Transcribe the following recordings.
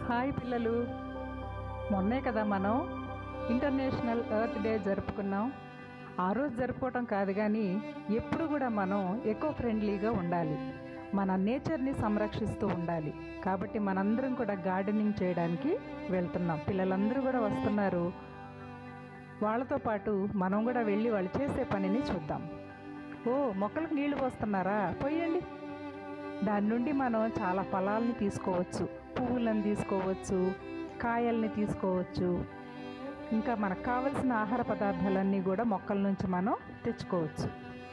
Hi పిల్లలు మొన్నే కదా మనం ఇంటర్నేషనల్ ఎర్త్ డే జరుపుకున్నాం ఆ రోజు జరుపుకోవటం కాదు కానీ ఎప్పుడు కూడా మనం ఎకో ఫ్రెండ్లీగా ఉండాలి మన నేచర్ని సంరక్షిస్తూ ఉండాలి కాబట్టి మనందరం కూడా గార్డెనింగ్ చేయడానికి వెళ్తున్నాం పిల్లలందరూ కూడా వస్తున్నారు వాళ్ళతో పాటు మనం కూడా వెళ్ళి వాళ్ళు చేసే పనిని చూద్దాం ఓ మొక్కలకు నీళ్లు పోస్తున్నారా పోయండి దాని నుండి మనం చాలా ఫలాల్ని తీసుకోవచ్చు పువ్వులను తీసుకోవచ్చు కాయల్ని తీసుకోవచ్చు ఇంకా మనకు కావలసిన ఆహార పదార్థాలన్నీ కూడా మొక్కల నుంచి మనం తెచ్చుకోవచ్చు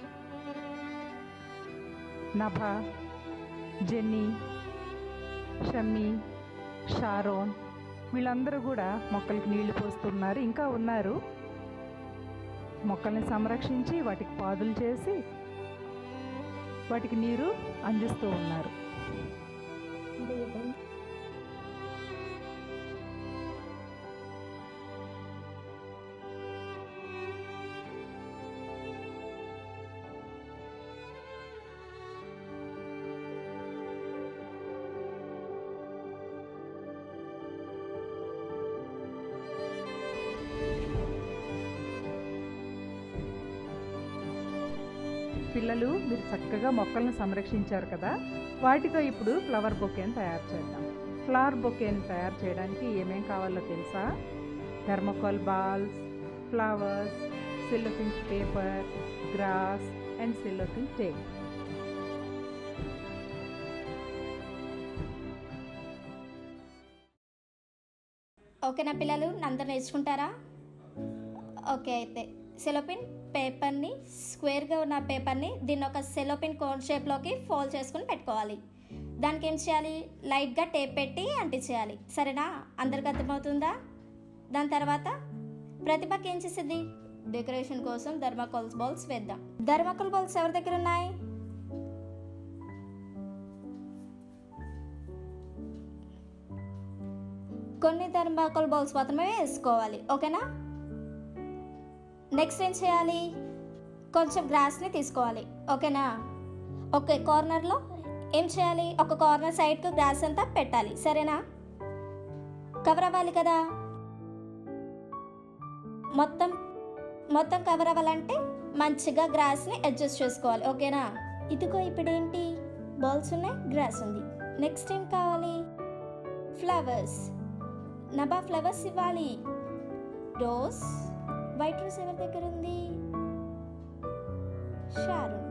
నభ జెన్నీ షమ్మి షారోన్ వీళ్ళందరూ కూడా మొక్కలకి నీళ్లు పోస్తున్నారు ఇంకా ఉన్నారు మొక్కల్ని సంరక్షించి వాటికి పాదులు చేసి వాటికి నీరు అందిస్తూ ఉన్నారు పిల్లలు మీరు చక్కగా మొక్కలను సంరక్షించారు కదా వాటితో ఇప్పుడు ఫ్లవర్ బొకేని తయారు చేద్దాం ఫ్లవర్ బొకేని తయారు చేయడానికి ఏమేం కావాలో తెలుసా thermocol balls flowers cellophane paper grass and cellophane tape ఓకేనా పిల్లలు అందరు నేర్చుకుంటారా ఓకే అయితే సెలోపిన్ పేపర్ని స్క్వేర్గా ఉన్న పేపర్ని దీన్ని ఒక సెలోపిన్ కోన్ షేప్లోకి ఫోల్డ్ చేసుకుని పెట్టుకోవాలి దానికి ఏం చేయాలి లైట్గా టేప్ పెట్టి అంటించేయాలి సరేనా అందరికి అర్థమవుతుందా దాని తర్వాత ప్రతిభకి ఏం చేసేది డెకరేషన్ కోసం ధర్మాకోల్ బాల్స్ వేద్దాం ధర్మాకోల్ బాల్స్ ఎవరి దగ్గర ఉన్నాయి కొన్ని థర్మాకోల్ బౌల్స్ మాత్రమే వేసుకోవాలి ఓకేనా నెక్స్ట్ ఏం చేయాలి కొంచెం గ్రాస్ని తీసుకోవాలి ఓకేనా ఓకే కార్నర్లో ఏం చేయాలి ఒక కార్నర్ సైడ్కి గ్రాస్ అంతా పెట్టాలి సరేనా కవర్ అవ్వాలి కదా మొత్తం మొత్తం కవర్ అవ్వాలంటే మంచిగా గ్రాస్ని అడ్జస్ట్ చేసుకోవాలి ఓకేనా ఇదిగో ఇప్పుడేంటి బాల్స్ ఉన్నాయి గ్రాస్ ఉంది నెక్స్ట్ ఏం కావాలి ఫ్లవర్స్ నబా ఫ్లవర్స్ ఇవ్వాలి రోజ్ వైట్ రోజ్ ఎవరి దగ్గర ఉంది షారున్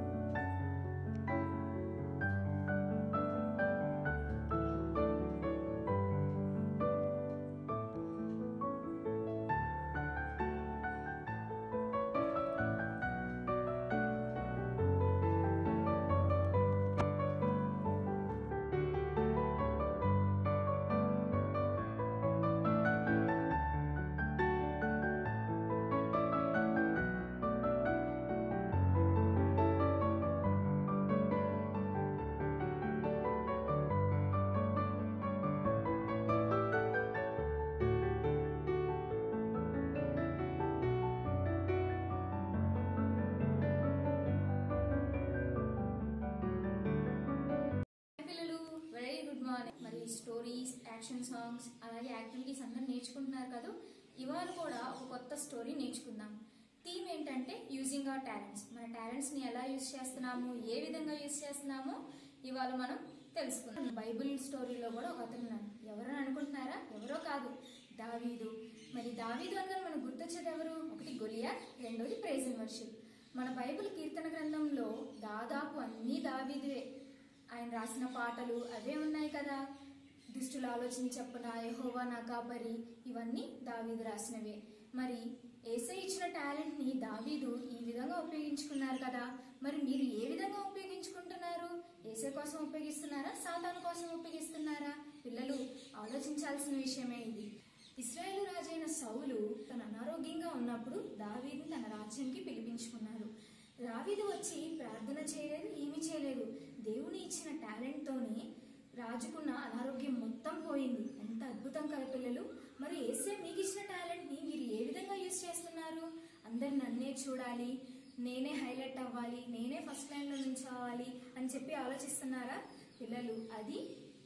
పిల్లలు వెరీ గుడ్ మార్నింగ్ మరి స్టోరీస్ యాక్షన్ సాంగ్స్ అలాగే యాక్టివిటీస్ అందరూ నేర్చుకుంటున్నారు కదా ఇవాళ కూడా ఒక కొత్త స్టోరీ నేర్చుకుందాం థీమ్ ఏంటంటే యూజింగ్ అవర్ టాలెంట్స్ మన టాలెంట్స్ ని ఎలా యూజ్ చేస్తున్నాము ఏ విధంగా యూజ్ చేస్తున్నామో ఇవాళ మనం తెలుసుకుందాం బైబిల్ స్టోరీలో కూడా ఒక అతను ఉన్నాడు ఎవరని అనుకుంటున్నారా ఎవరో కాదు దావీదు మరి దావీదు అనగానే మనకు గుర్తొచ్చేది ఎవరు ఒకటి గొలియా రెండోది ప్రైజ్ వర్షిప్ మన బైబిల్ కీర్తన గ్రంథంలో దాదాపు అన్నీ దావీదువే ఆయన రాసిన పాటలు అవే ఉన్నాయి కదా దుష్టుల ఆలోచన చెప్పన యహోవా నా కాపరి ఇవన్నీ దావీదు రాసినవే మరి ఏసై ఇచ్చిన టాలెంట్ ని దావీదు ఈ విధంగా ఉపయోగించుకున్నారు కదా మరి మీరు ఏ విధంగా ఉపయోగించుకుంటున్నారు ఏసై కోసం ఉపయోగిస్తున్నారా సాతాను కోసం ఉపయోగిస్తున్నారా పిల్లలు ఆలోచించాల్సిన విషయమే ఇది ఇస్రాయేలు రాజైన సౌలు తన అనారోగ్యంగా ఉన్నప్పుడు దావీదుని తన రాజ్యంకి పిలిపించుకున్నారు దావీదు వచ్చి ప్రార్థన చేయలేదు ఏమీ చేయలేదు దేవుని ఇచ్చిన టాలెంట్తోనే రాజుకున్న అనారోగ్యం మొత్తం పోయింది ఎంత అద్భుతం కదా పిల్లలు మరి ఏసే మీకు ఇచ్చిన టాలెంట్ని మీరు ఏ విధంగా యూజ్ చేస్తున్నారు అందరు నన్నే చూడాలి నేనే హైలైట్ అవ్వాలి నేనే ఫస్ట్ లైన్లో నుంచోవాలి అని చెప్పి ఆలోచిస్తున్నారా పిల్లలు అది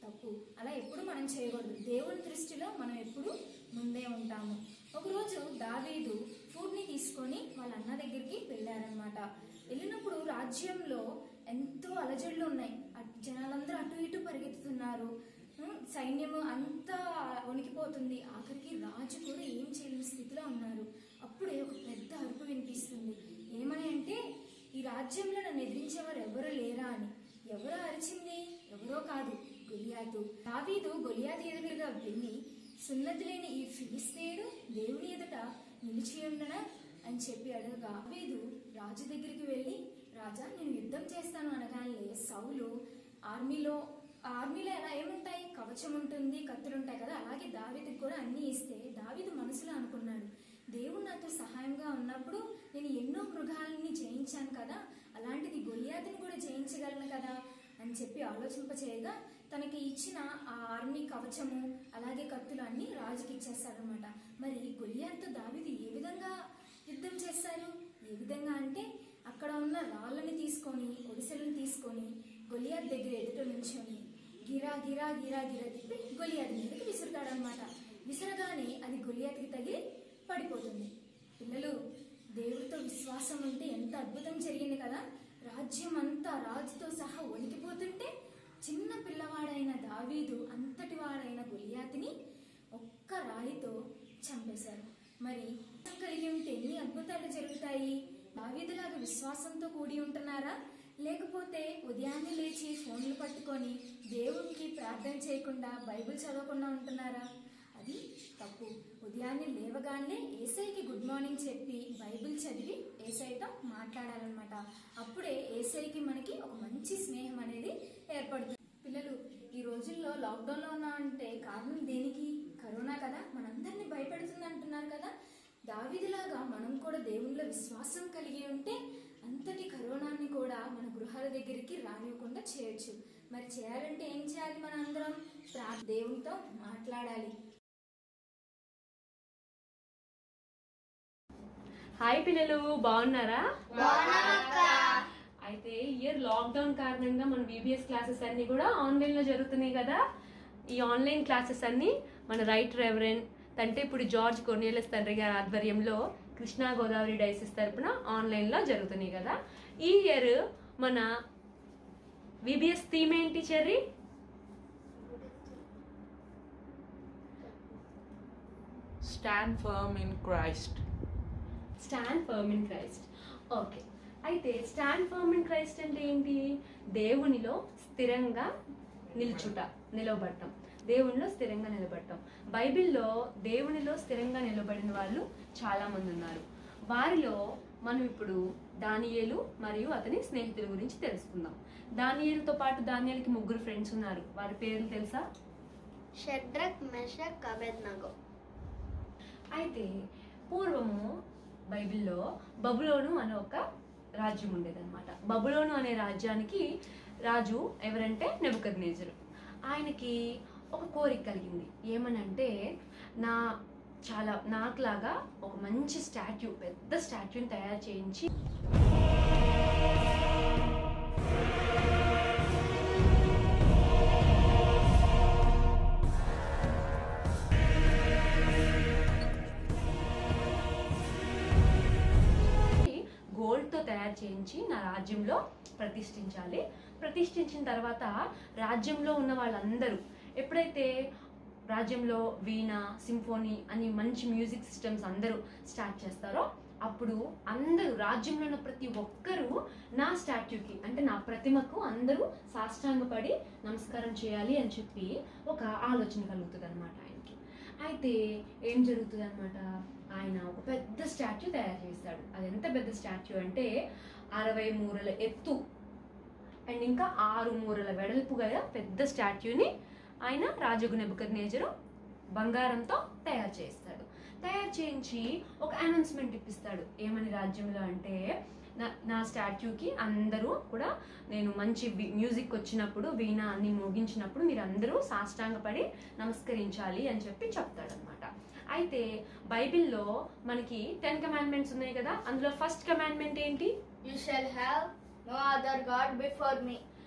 తప్పు అలా ఎప్పుడు మనం చేయకూడదు దేవుని దృష్టిలో మనం ఎప్పుడు ముందే ఉంటాము ఒకరోజు దావీదు ఫుడ్ని తీసుకొని వాళ్ళ అన్న దగ్గరికి వెళ్ళారనమాట వెళ్ళినప్పుడు రాజ్యంలో ఎంతో అలజడులు ఉన్నాయి అట్- జనాలందరూ అటు ఇటు పరిగెత్తుతున్నారు ఉమ్, సైన్యము అంతా వణికిపోతుంది ఆఖరికి రాజు కూడా ఏం చేయలేని స్థితిలో ఉన్నారు అప్పుడే ఒక పెద్ద అరుపు వినిపిస్తుంది ఏమని అంటే ఈ రాజ్యంలో నన్ను ఎదిరించేవారు ఎవరు లేరా అని ఎవరు అరిచింది ఎవరో కాదు గొలియాతు దావీదు గొలియాతు ఎదురుగా వెళ్ళి సున్నతి లేని ఈ ఫిలిస్తీయుడు దేవుని ఎదుట నిలిచి ఉండనా అని చెప్పి అడగగా దావీదు రాజు దగ్గరికి వెళ్ళి రాజా నేను యుద్ధం చేస్తాను అనగానే సౌలు ఆర్మీలో ఆ ఆర్మీలో ఎలా ఏముంటాయి కవచం ఉంటుంది కత్తులు ఉంటాయి కదా అలాగే దావీదుకి కూడా అన్నీ ఇస్తే దావీదు మనసులో అనుకున్నాడు దేవుడు నాతో సహాయంగా ఉన్నప్పుడు నేను ఎన్నో మృగాలని జయించాను కదా అలాంటిది గొలియాతిని కూడా జయించగలను కదా అని చెప్పి ఆలోచింప చేయగా తనకి ఇచ్చిన ఆ ఆర్మీ కవచము అలాగే కత్తులు అన్నీ రాజుకి ఇచ్చేస్తారనమాట మరి గొలియాత్తో దావీదు ఏ విధంగా యుద్ధం చేశారు ఏ విధంగా అంటే అక్కడ ఉన్న రాళ్ళని తీసుకొని ఒడిసెలను తీసుకొని గొలియాత్ దగ్గర ఎదుట నుంచొని గిరా గిరా గిరా గిరా తిప్పి గొలియాత్ మీదకి విసురుతాడనమాట విసరగానే అది గొలియాత్కి తగిలి పడిపోతుంది పిల్లలు దేవుడితో విశ్వాసం ఉంటే ఎంత అద్భుతం జరిగింది కదా రాజ్యం అంతా రాజుతో సహా వణికిపోతుంటే చిన్న పిల్లవాడైన దావీదు అంతటి వాడైన గొలియాతిని ఒక్క రాయితో చంపేశారు మరి కలిగి ఉంటే ఎన్ని అద్భుతాలు జరుగుతాయి దావీదులాగా విశ్వాసంతో కూడి ఉంటున్నారా లేకపోతే ఉదయాన్నే లేచి ఫోన్లు పట్టుకొని దేవునికి ప్రార్థన చేయకుండా బైబిల్ చదవకుండా ఉంటున్నారా అది తప్పు ఉదయాన్నే లేవగానే ఏసైకి గుడ్ మార్నింగ్ చెప్పి బైబిల్ చదివి ఏసైతో మాట్లాడాలన్నమాట అప్పుడే ఏసైకి మనకి ఒక మంచి స్నేహం అనేది ఏర్పడుతుంది పిల్లలు ఈ రోజుల్లో లాక్డౌన్లో ఉన్నామంటే కారణం దేనికి కరోనా కదా మనందరినీ భయపెడుతుంది అంటున్నారు కదా దావిదిలాగా మనం కూడా దేవునిలో విశ్వాసం కలిగి ఉంటే అంతటి కరోనాని కూడా మన గృహాల దగ్గరికి రానివ్వకుండా చేయొచ్చు మరి చేయాలంటే ఏం చేయాలి మన అందరం ప్రా దేవునితో మాట్లాడాలి హాయ్ పిల్లలు బాగున్నారా అయితే ఇయర్ లాక్డౌన్ కారణంగా మన బీబీఎస్ క్లాసెస్ అన్ని కూడా ఆన్లైన్ లో జరుగుతున్నాయి కదా ఈ ఆన్లైన్ క్లాసెస్ అన్ని మన రైట్ రెవరెన్ అంటే ఇప్పుడు జార్జ్ కొర్నియలస్ తండ్రి గారి ఆధ్వర్యంలో కృష్ణా గోదావరి డైసిస్ తరపున ఆన్లైన్ లో జరుగుతున్నాయి కదా ఈ ఇయర్ మన బీబీఎస్ థీమ్ ఏంటి చెర్రీ Stand firm in Christ. Stand firm in Christ okay అయితే స్టాండ్ ఫర్మ్ ఇన్ క్రైస్ట్ అంటే ఏంటి దేవునిలో స్థిరంగా నిల్చుట నిలబడటం దేవునిలో స్థిరంగా నిలబడటం బైబిల్లో దేవునిలో స్థిరంగా నిలబడిన వాళ్ళు చాలా మంది ఉన్నారు వారిలో మనం ఇప్పుడు దానియేలు మరియు అతని స్నేహితుల గురించి తెలుసుకుందాం దానియేలుతో పాటు దానియేలుకి ముగ్గురు ఫ్రెండ్స్ ఉన్నారు వారి పేర్లు తెలుసా షడ్రక్ మెషక్ అబెద్నగో అయితే పూర్వము బైబిల్లో బబులోను అనే ఒక రాజ్యం ఉండేదన్నమాట బబులోను అనే రాజ్యానికి రాజు ఎవరంటే నెబుకద్నేజరు ఆయనకి ఒక కోరిక కలిగింది ఏమనంటే నా చాలా నాకులాగా ఒక మంచి స్టాచ్యూ పెద్ద స్టాచ్యూని తయారు చేయించి గోల్డ్తో తయారు చేయించి నా రాజ్యంలో ప్రతిష్ఠించాలి ప్రతిష్ఠించిన తర్వాత రాజ్యంలో ఉన్న వాళ్ళందరూ ఎప్పుడైతే రాజ్యంలో వీణ సింఫోనీ అని మంచి మ్యూజిక్ సిస్టమ్స్ అందరూ స్టార్ట్ చేస్తారో అప్పుడు అందరూ రాజ్యంలో ఉన్న ప్రతి ఒక్కరూ నా స్టాట్యూకి అంటే నా ప్రతిమకు అందరూ సాష్టాంగపడి నమస్కారం చేయాలి అని చెప్పి ఒక ఆలోచన కలుగుతుంది అనమాట ఆయనకి అయితే ఏం జరుగుతుంది అనమాట ఆయన ఒక పెద్ద స్టాచ్యూ తయారు చేస్తాడు అది ఎంత పెద్ద స్టాచ్యూ అంటే అరవై మూరల ఎత్తు అండ్ ఇంకా ఆరు మూరల వెడల్పు గల పెద్ద స్టాచ్యూని ఆయన రాజగు నెబుకద్నేజరు బంగారంతో తయారు చేస్తాడు తయారు చేయించి ఒక అనౌన్స్మెంట్ ఇప్పిస్తాడు ఏమని రాజ్యంలో అంటే నా నా స్టాచ్యూకి అందరూ కూడా నేను మంచి వి- మ్యూజిక్ వచ్చినప్పుడు వీణ అన్ని మోగించినప్పుడు మీరు అందరూ సాష్టాంగపడి నమస్కరించాలి అని చెప్పి చెప్తాడనమాట అయితే బైబిల్లో మనకి టెన్ కమాండ్మెంట్స్ ఉన్నాయి కదా అందులో ఫస్ట్ కమాండ్మెంట్ ఏంటి you shall have no other god before me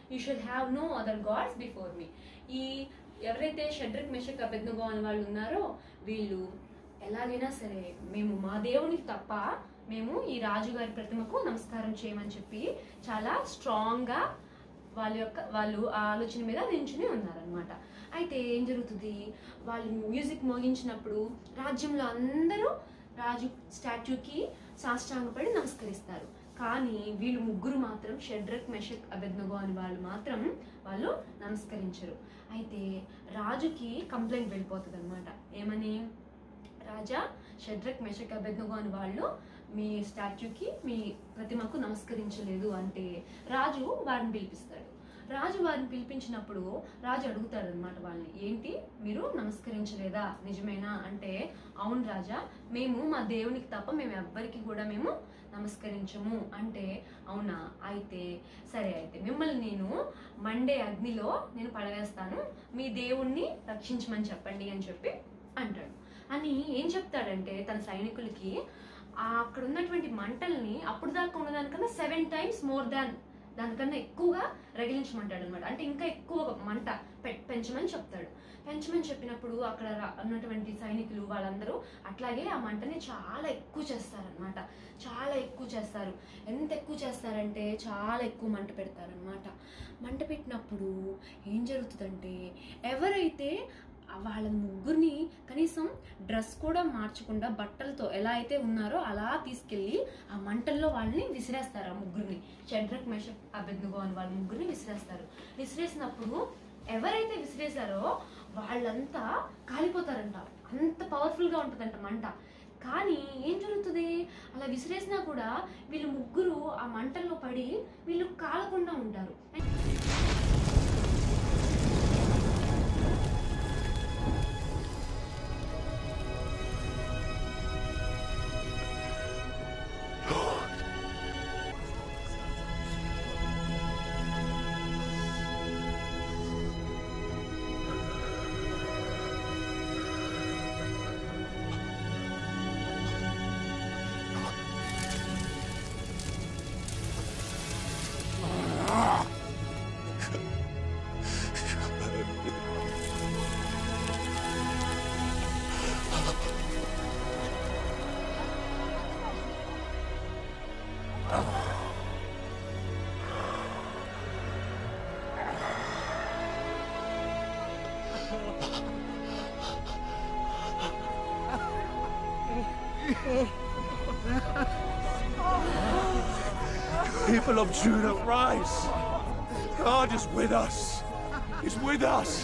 you should have no other gods before me ఈ ఎవరైతే షడ్రక్ మెషక్ అభెజ్ఞగో అని వాళ్ళు ఉన్నారో వీళ్ళు ఎలాగైనా సరే మేము మా దేవునికి తప్ప మేము ఈ రాజుగారి ప్రతిమకు నమస్కారం చేయమని చెప్పి చాలా స్ట్రాంగ్గా వాళ్ళ యొక్క వాళ్ళు ఆ ఆలోచన మీద నించుని ఉన్నారనమాట అయితే ఏం జరుగుతుంది వాళ్ళు మ్యూజిక్ మోగించినప్పుడు రాజ్యంలో అందరూ రాజు స్టాచ్యూకి సాష్టాంగపడి నమస్కరిస్తారు కానీ వీళ్ళు ముగ్గురు మాత్రం షడ్రక్ మెషక్ అబెద్నగో అని వాళ్ళు మాత్రం వాళ్ళు నమస్కరించరు అయితే రాజుకి కంప్లైంట్ వెళ్ళిపోతుంది అనమాట ఏమని రాజా షడ్రక్ మెషక్ అబెద్నగో అని వాళ్ళు మీ స్టాచ్యూకి మీ ప్రతిమకు నమస్కరించలేదు అంటే రాజు వారిని పిలిపిస్తాడు రాజు వారిని పిలిపించినప్పుడు రాజు అడుగుతాడు అనమాట వాళ్ళని ఏంటి మీరు నమస్కరించలేదా నిజమేనా అంటే అవును రాజా మేము మా దేవునికి తప్ప మేము ఎవ్వరికి కూడా మేము నమస్కరించము అంటే అవునా అయితే సరే అయితే మిమ్మల్ని నేను మండే అగ్నిలో నేను పడవేస్తాను మీ దేవుణ్ణి రక్షించమని చెప్పండి అని చెప్పి అంటాడు అని ఏం చెప్తాడంటే తన సైనికులకి ఆ అక్కడ ఉన్నటువంటి మంటల్ని అప్పుడు దాకా ఉన్నదానికన్నా సెవెన్ టైమ్స్ మోర్ దాన్ దానికన్నా ఎక్కువగా రగిలించమంటాడు అనమాట అంటే ఇంకా ఎక్కువ మంట పె- పెంచమని చెప్తాడు పెంచమని చెప్పినప్పుడు అక్కడ రా- ఉన్నటువంటి సైనికులు వాళ్ళందరూ అట్లాగే ఆ మంటని చాలా ఎక్కువ చేస్తారనమాట చాలా ఎక్కువ చేస్తారు ఎంత ఎక్కువ చేస్తారంటే చాలా ఎక్కువ మంట పెడతారనమాట మంట పెట్టినప్పుడు ఏం జరుగుతుందంటే ఎవరైతే ఆ వాళ్ళ ముగ్గురిని కనీసం డ్రెస్ కూడా మార్చకుండా బట్టలతో ఎలా అయితే ఉన్నారో అలా తీసుకెళ్ళి ఆ మంటల్లో వాళ్ళని విసిరేస్తారు ఆ ముగ్గురిని చంద్రక్ మెషక్ అభెజ్ఞగో అని వాళ్ళ ముగ్గురిని విసిరేస్తారు విసిరేసినప్పుడు ఎవరైతే విసిరేశారో వాళ్ళంతా కాలిపోతారంట అంత పవర్ఫుల్గా ఉంటుందంట మంట కానీ ఏం జరుగుతుంది అలా విసిరేసినా కూడా వీళ్ళు ముగ్గురు ఆ మంటల్లో పడి వీళ్ళు కాలకుండా ఉంటారు People of Judah, rise! God is with us! He's with us!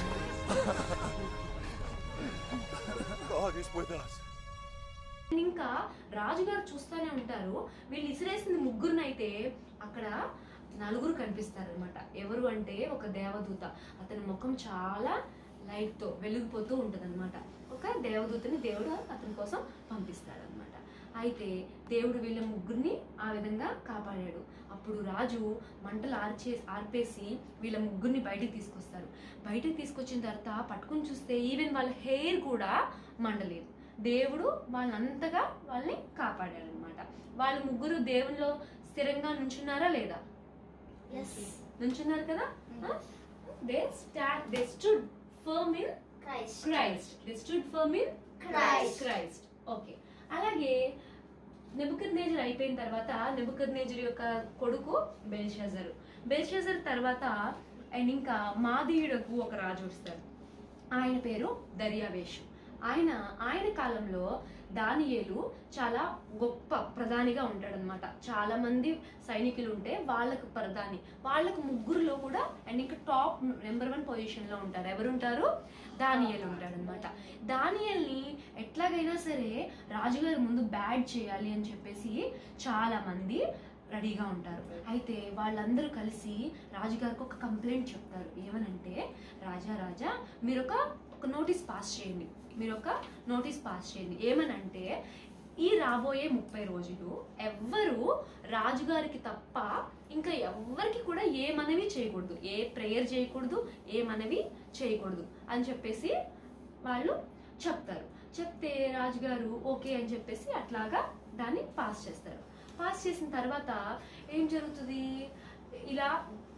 God is with us. ఇంకా రాజుగారు చూస్తూనే ఉంటారు వీళ్ళు ఇసిరేసిన ముగ్గురునైతే అక్కడ నలుగురు కనిపిస్తారు అనమాట ఎవరు అంటే ఒక దేవదూత అతని ముఖం చాలా లైట్ తో వెలిగిపోతూ ఉంటది ఒక దేవదూతని దేవుడు అతని కోసం పంపిస్తాడు అనమాట అయితే దేవుడు వీళ్ళ ముగ్గురిని ఆ విధంగా కాపాడాడు అప్పుడు రాజు మంటలు ఆర్చే ఆర్పేసి వీళ్ళ ముగ్గురిని బయటికి తీసుకొస్తారు బయటికి తీసుకొచ్చిన తర్వాత పట్టుకుని చూస్తే ఈవెన్ వాళ్ళ హెయిర్ కూడా మండలేదు దేవుడు వాళ్ళని అంతగా వాళ్ళని కాపాడాడు అనమాట వాళ్ళు ముగ్గురు దేవునిలో స్థిరంగా నుంచున్నారా లేదా ఎస్ నుంచున్నారు కదా they stand they stood firm in Christ Christ they stood firm in Christ. Christ okay అలాగే నెబుకద్నేజర్ అయిపోయిన తర్వాత నెబుకద్నేజర్ యొక్క కొడుకు బెల్షజర్ బెల్షజర్ తర్వాత అండ్ ఇంకా మాదీయుడకు ఒక రాజు వస్తారు ఆయన పేరు దర్యావేషు ఆయన ఆయన కాలంలో దానియేలు చాలా గొప్ప ప్రధానిగా ఉంటాడనమాట చాలా మంది సైనికులు ఉంటే వాళ్ళకు ప్రధాని వాళ్ళకు ముగ్గురులో కూడా అండ్ ఇంకా టాప్ నెంబర్ వన్ పొజిషన్ లో ఉంటారు ఎవరుంటారు దానియేలు ఉంటాడనమాట దానియల్ని ఎట్లాగైనా సరే రాజుగారి ముందు బ్యాడ్ చేయాలి అని చెప్పేసి చాలా మంది రెడీగా ఉంటారు అయితే వాళ్ళందరూ కలిసి రాజుగారికి ఒక కంప్లైంట్ చెప్తారు ఏమనంటే రాజా రాజా మీరు ఒక ఒక నోటీస్ పాస్ చేయండి మీరు ఒక నోటీస్ పాస్ చేయండి ఏమనంటే ఈ రాబోయే ముప్పై రోజులు ఎవ్వరు రాజుగారికి తప్ప ఇంకా ఎవ్వరికి కూడా ఏ మనవి చేయకూడదు ఏ ప్రేయర్ చేయకూడదు ఏ మనవి చేయకూడదు అని చెప్పేసి వాళ్ళు చెప్తారు చెప్తే రాజుగారు ఓకే అని చెప్పేసి అట్లాగా దాన్ని పాస్ చేస్తారు పాస్ చేసిన తర్వాత ఏం జరుగుతుంది ఇలా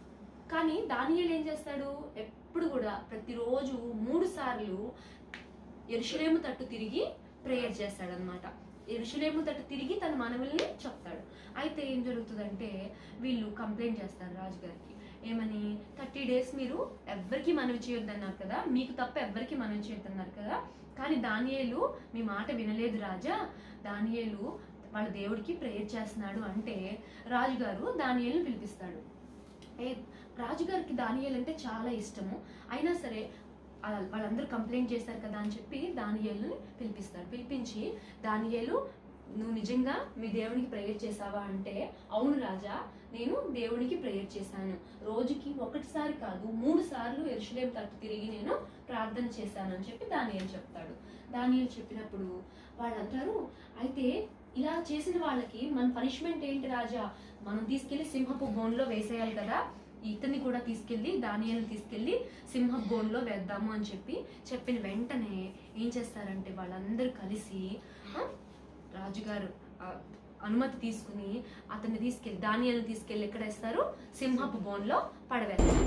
కానీ దానియేలు ఏం చేస్తాడు ఎప్పుడు కూడా ప్రతిరోజు మూడు సార్లు ఎరుషులేము తట్టు తిరిగి ప్రేయర్ చేస్తాడనమాట ఎరుషులేము తట్టు తిరిగి తన మనవుల్ని చెప్తాడు అయితే ఏం జరుగుతుందంటే వీళ్ళు కంప్లైంట్ చేస్తారు రాజుగారికి ఏమని థర్టీ డేస్ మీరు ఎవ్వరికి మనవి చేయొద్దన్నారు కదా మీకు తప్ప ఎవ్వరికి మనవి చేయొద్దన్నారు కదా కానీ దానియేలు మీ మాట వినలేదు రాజా దానియేలు వాళ్ళ దేవుడికి ప్రేయర్ చేస్తున్నాడు అంటే రాజుగారు దానియేలుని పిలిపిస్తాడు ఏ రాజుగారికి దానియేలు అంటే చాలా ఇష్టము అయినా సరే వాళ్ళ- వాళ్ళందరూ కంప్లైంట్ చేశారు కదా అని చెప్పి దానియేలుని పిలిపిస్తాడు పిలిపించి దానియేలు నువ్వు నిజంగా మీ దేవునికి ప్రేయర్ చేసావా అంటే అవును రాజా నేను దేవునికి ప్రేయర్ చేశాను రోజుకి ఒకటిసారి కాదు మూడు సార్లు ఎరుషులేం తట్టు తిరిగి నేను ప్రార్థన చేశాను అని చెప్పి దానియేలు చెప్తాడు దానియేలు చెప్పినప్పుడు వాళ్ళు అంటారు అయితే ఇలా చేసిన వాళ్ళకి మన పనిష్మెంట్ ఏంటి రాజా మనం తీసుకెళ్లి సింహపు బోన్లో వేసేయాలి కదా ఇతన్ని కూడా తీసుకెళ్లి దానియాలను తీసుకెళ్లి సింహపు బోన్లో వేద్దాము అని చెప్పి చెప్పిన వెంటనే ఏం చేస్తారంటే వాళ్ళందరూ కలిసి ఆ, రాజుగారు ఆ, అనుమతి తీసుకుని అతన్ని తీసుకెళ్లి దానియాలను తీసుకెళ్లి ఎక్కడ వేస్తారు సింహపు బోన్లో పడవేస్తారు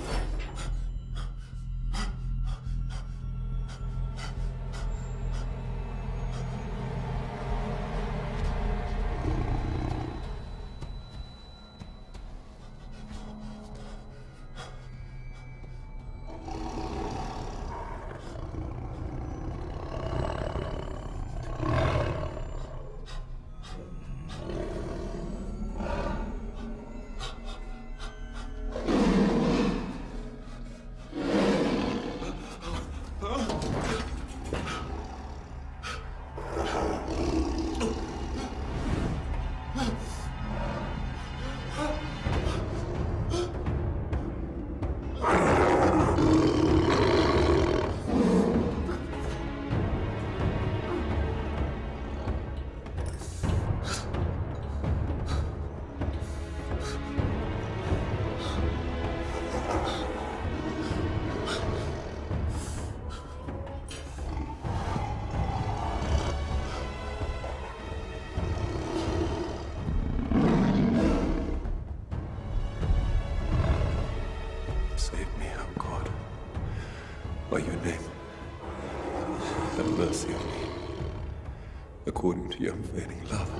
Save me, O God. By your name. Have mercy on me. According to your unfailing love.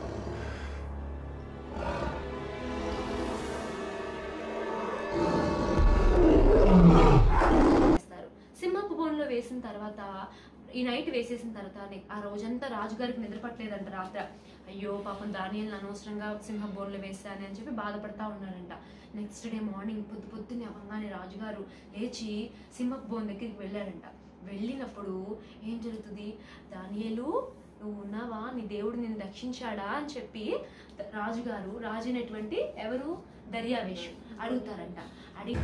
వేస్తారు సింహపు బోన్లో వేసిన తర్వాత ఈ నైట్ వేసేసిన తర్వాత నే- ఆ రోజంతా రాజుగారికి నిద్ర పట్టలేదంట రాత్ర అయ్యో పాపం దానియల్ని అనవసరంగా సింహ బోన్లో వేసాను అని చెప్పి బాధపడతా ఉన్నాడంట నెక్స్ట్ డే మార్నింగ్ పొద్దు పొద్దున్నే అవ్వగానే రాజుగారు లేచి సింహపు బోన్ దగ్గరికి వెళ్ళాడంట వెళ్ళినప్పుడు ఏం జరుగుతుంది దానియలు నువ్వు ఉన్నావా నీ దేవుడు నిన్ను రక్షించాడా అని చెప్పి ద- రాజుగారు రాజు అయినటువంటి ఎవరు దర్యావేషు అడుగుతారంట అడిగి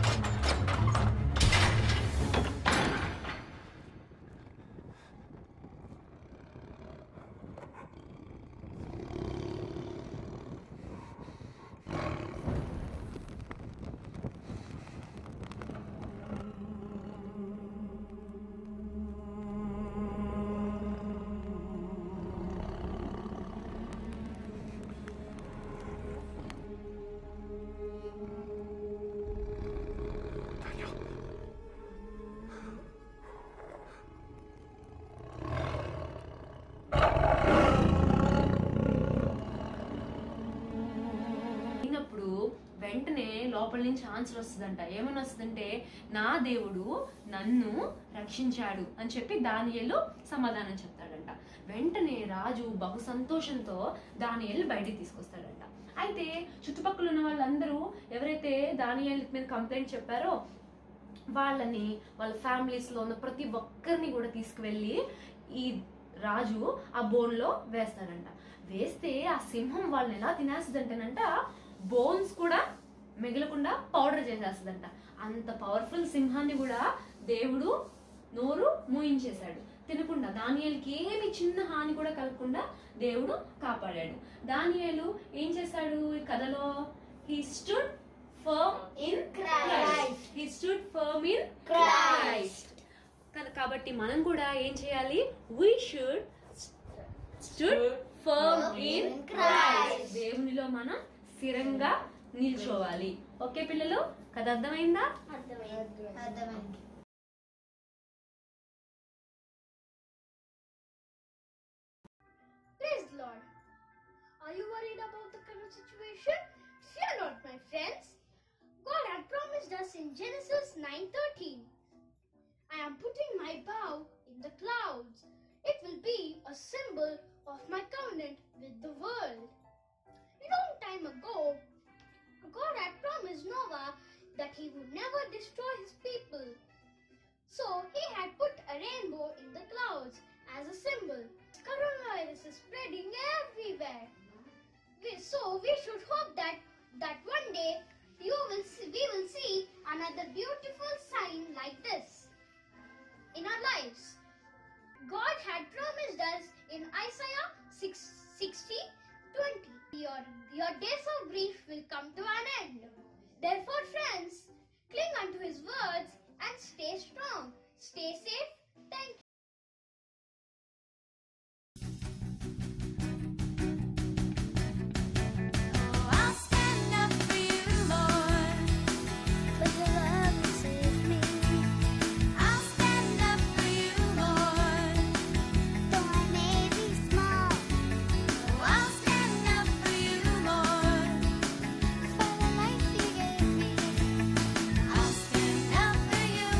Daniel. అయినప్పుడు వెంటనే లోపల నుంచి ఆన్సర్ వస్తుందంట ఏమని వస్తుందంటే నా దేవుడు నన్ను రక్షించాడు అని చెప్పి దానియేలు సమాధానం చెప్తాడంట వెంటనే రాజు బహు సంతోషంతో దానియేలు బయటికి తీసుకొస్తాడంట అయితే చుట్టుపక్కల ఉన్న వాళ్ళందరూ ఎవరైతే దానియేలు మీద కంప్లైంట్ చెప్పారో వాళ్ళని వాళ్ళ families లో ఉన్న ప్రతి ఒక్కరిని కూడా తీసుకువెళ్ళి ఈ రాజు ఆ బోన్లో వేస్తాడంట వేస్తే ఆ సింహం వాళ్ళని ఎలా తినేస్తుందంటేనంట బోన్స్ కూడా మిగలకుండా పౌడర్ చేసేస్తుందంట అంత పవర్ఫుల్ సింహాన్ని కూడా దేవుడు నోరు మూయించేశాడు తినకుండా దానియేలుకి ఏమి చిన్న హాని కూడా కలగకుండా దేవుడు కాపాడాడు దానియేలు ఏం చేశాడు ఈ కథలో he stood firm in Christ. He stood firm in Christ. Christ కాబట్టి మనం కూడా ఏం చేయాలి we should stood firm in Christ. Christ దేవునిలో మనం స్థిరంగా నిల్చోవాలి ఓకే పిల్లలు కథ అర్థమైందా అర్థమైంది అర్థమైంది Praise the Lord. Are you worried about the current situation? Fear not, my friends. God had promised us in Genesis 9:13. I am putting my bow in the clouds. It will be a symbol of my covenant with the world. A long time ago, God had promised Noah that he would never destroy his people. So he had put a rainbow in the clouds as a symbol. Coronavirus is spreading everywhere. We, so we should hope that that one day you will see, we will see another beautiful sign like this in our lives. God had promised us in Isaiah 6, 60 20. Your, your days of grief will come to an end. Therefore, friends, cling unto his words and stay strong. Stay safe. Thank you. I'll stand up for you, Lord, for the love you saved me. I'll stand up for you, Lord, though I may be small. I'll stand up for you, Lord, for the life you gave me. I'll stand up for you,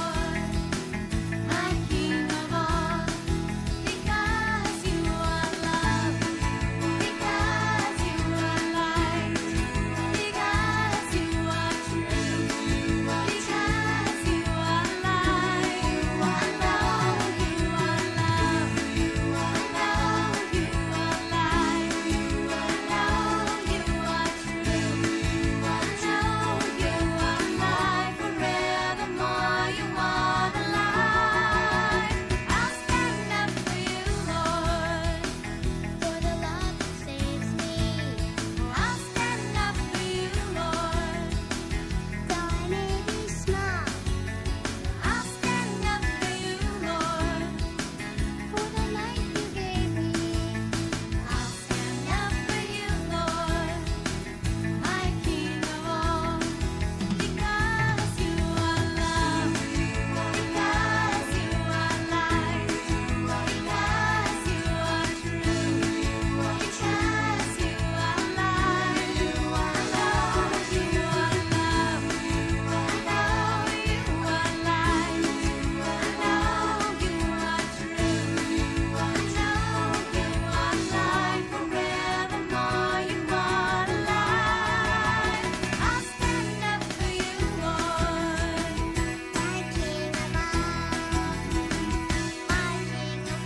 Lord, my King of all, because you are love. Because you are light, because you are true, because you are light, I know you are love, I know you are light, I know you are true, I know you are light, forevermore you are the light. I'll stand up for you, Lord. For the love that saves me, I'll stand up for you, Lord. Though I may be small, I'll stand up for you, Lord. For the life you gave me, I'll stand up for you, Lord, my King of all. Because you are love, because you are light, because you are true. Because you are light, I know you are love. I know you are light. I know you are true. I know you are light. Forevermore you are alive. I'll stand up for you, Lord, my King of all, my King of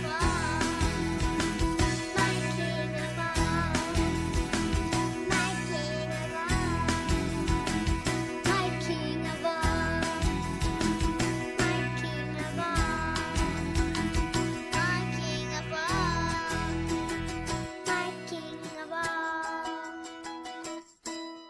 all. My king of all, my king of all, my king of all, my king of all, my king of all, my king of all.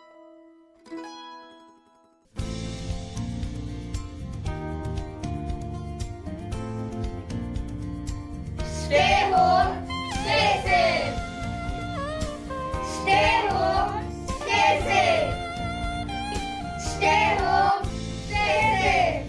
Stay home, stay safe. Stay home, stay safe. Stay home, stay safe.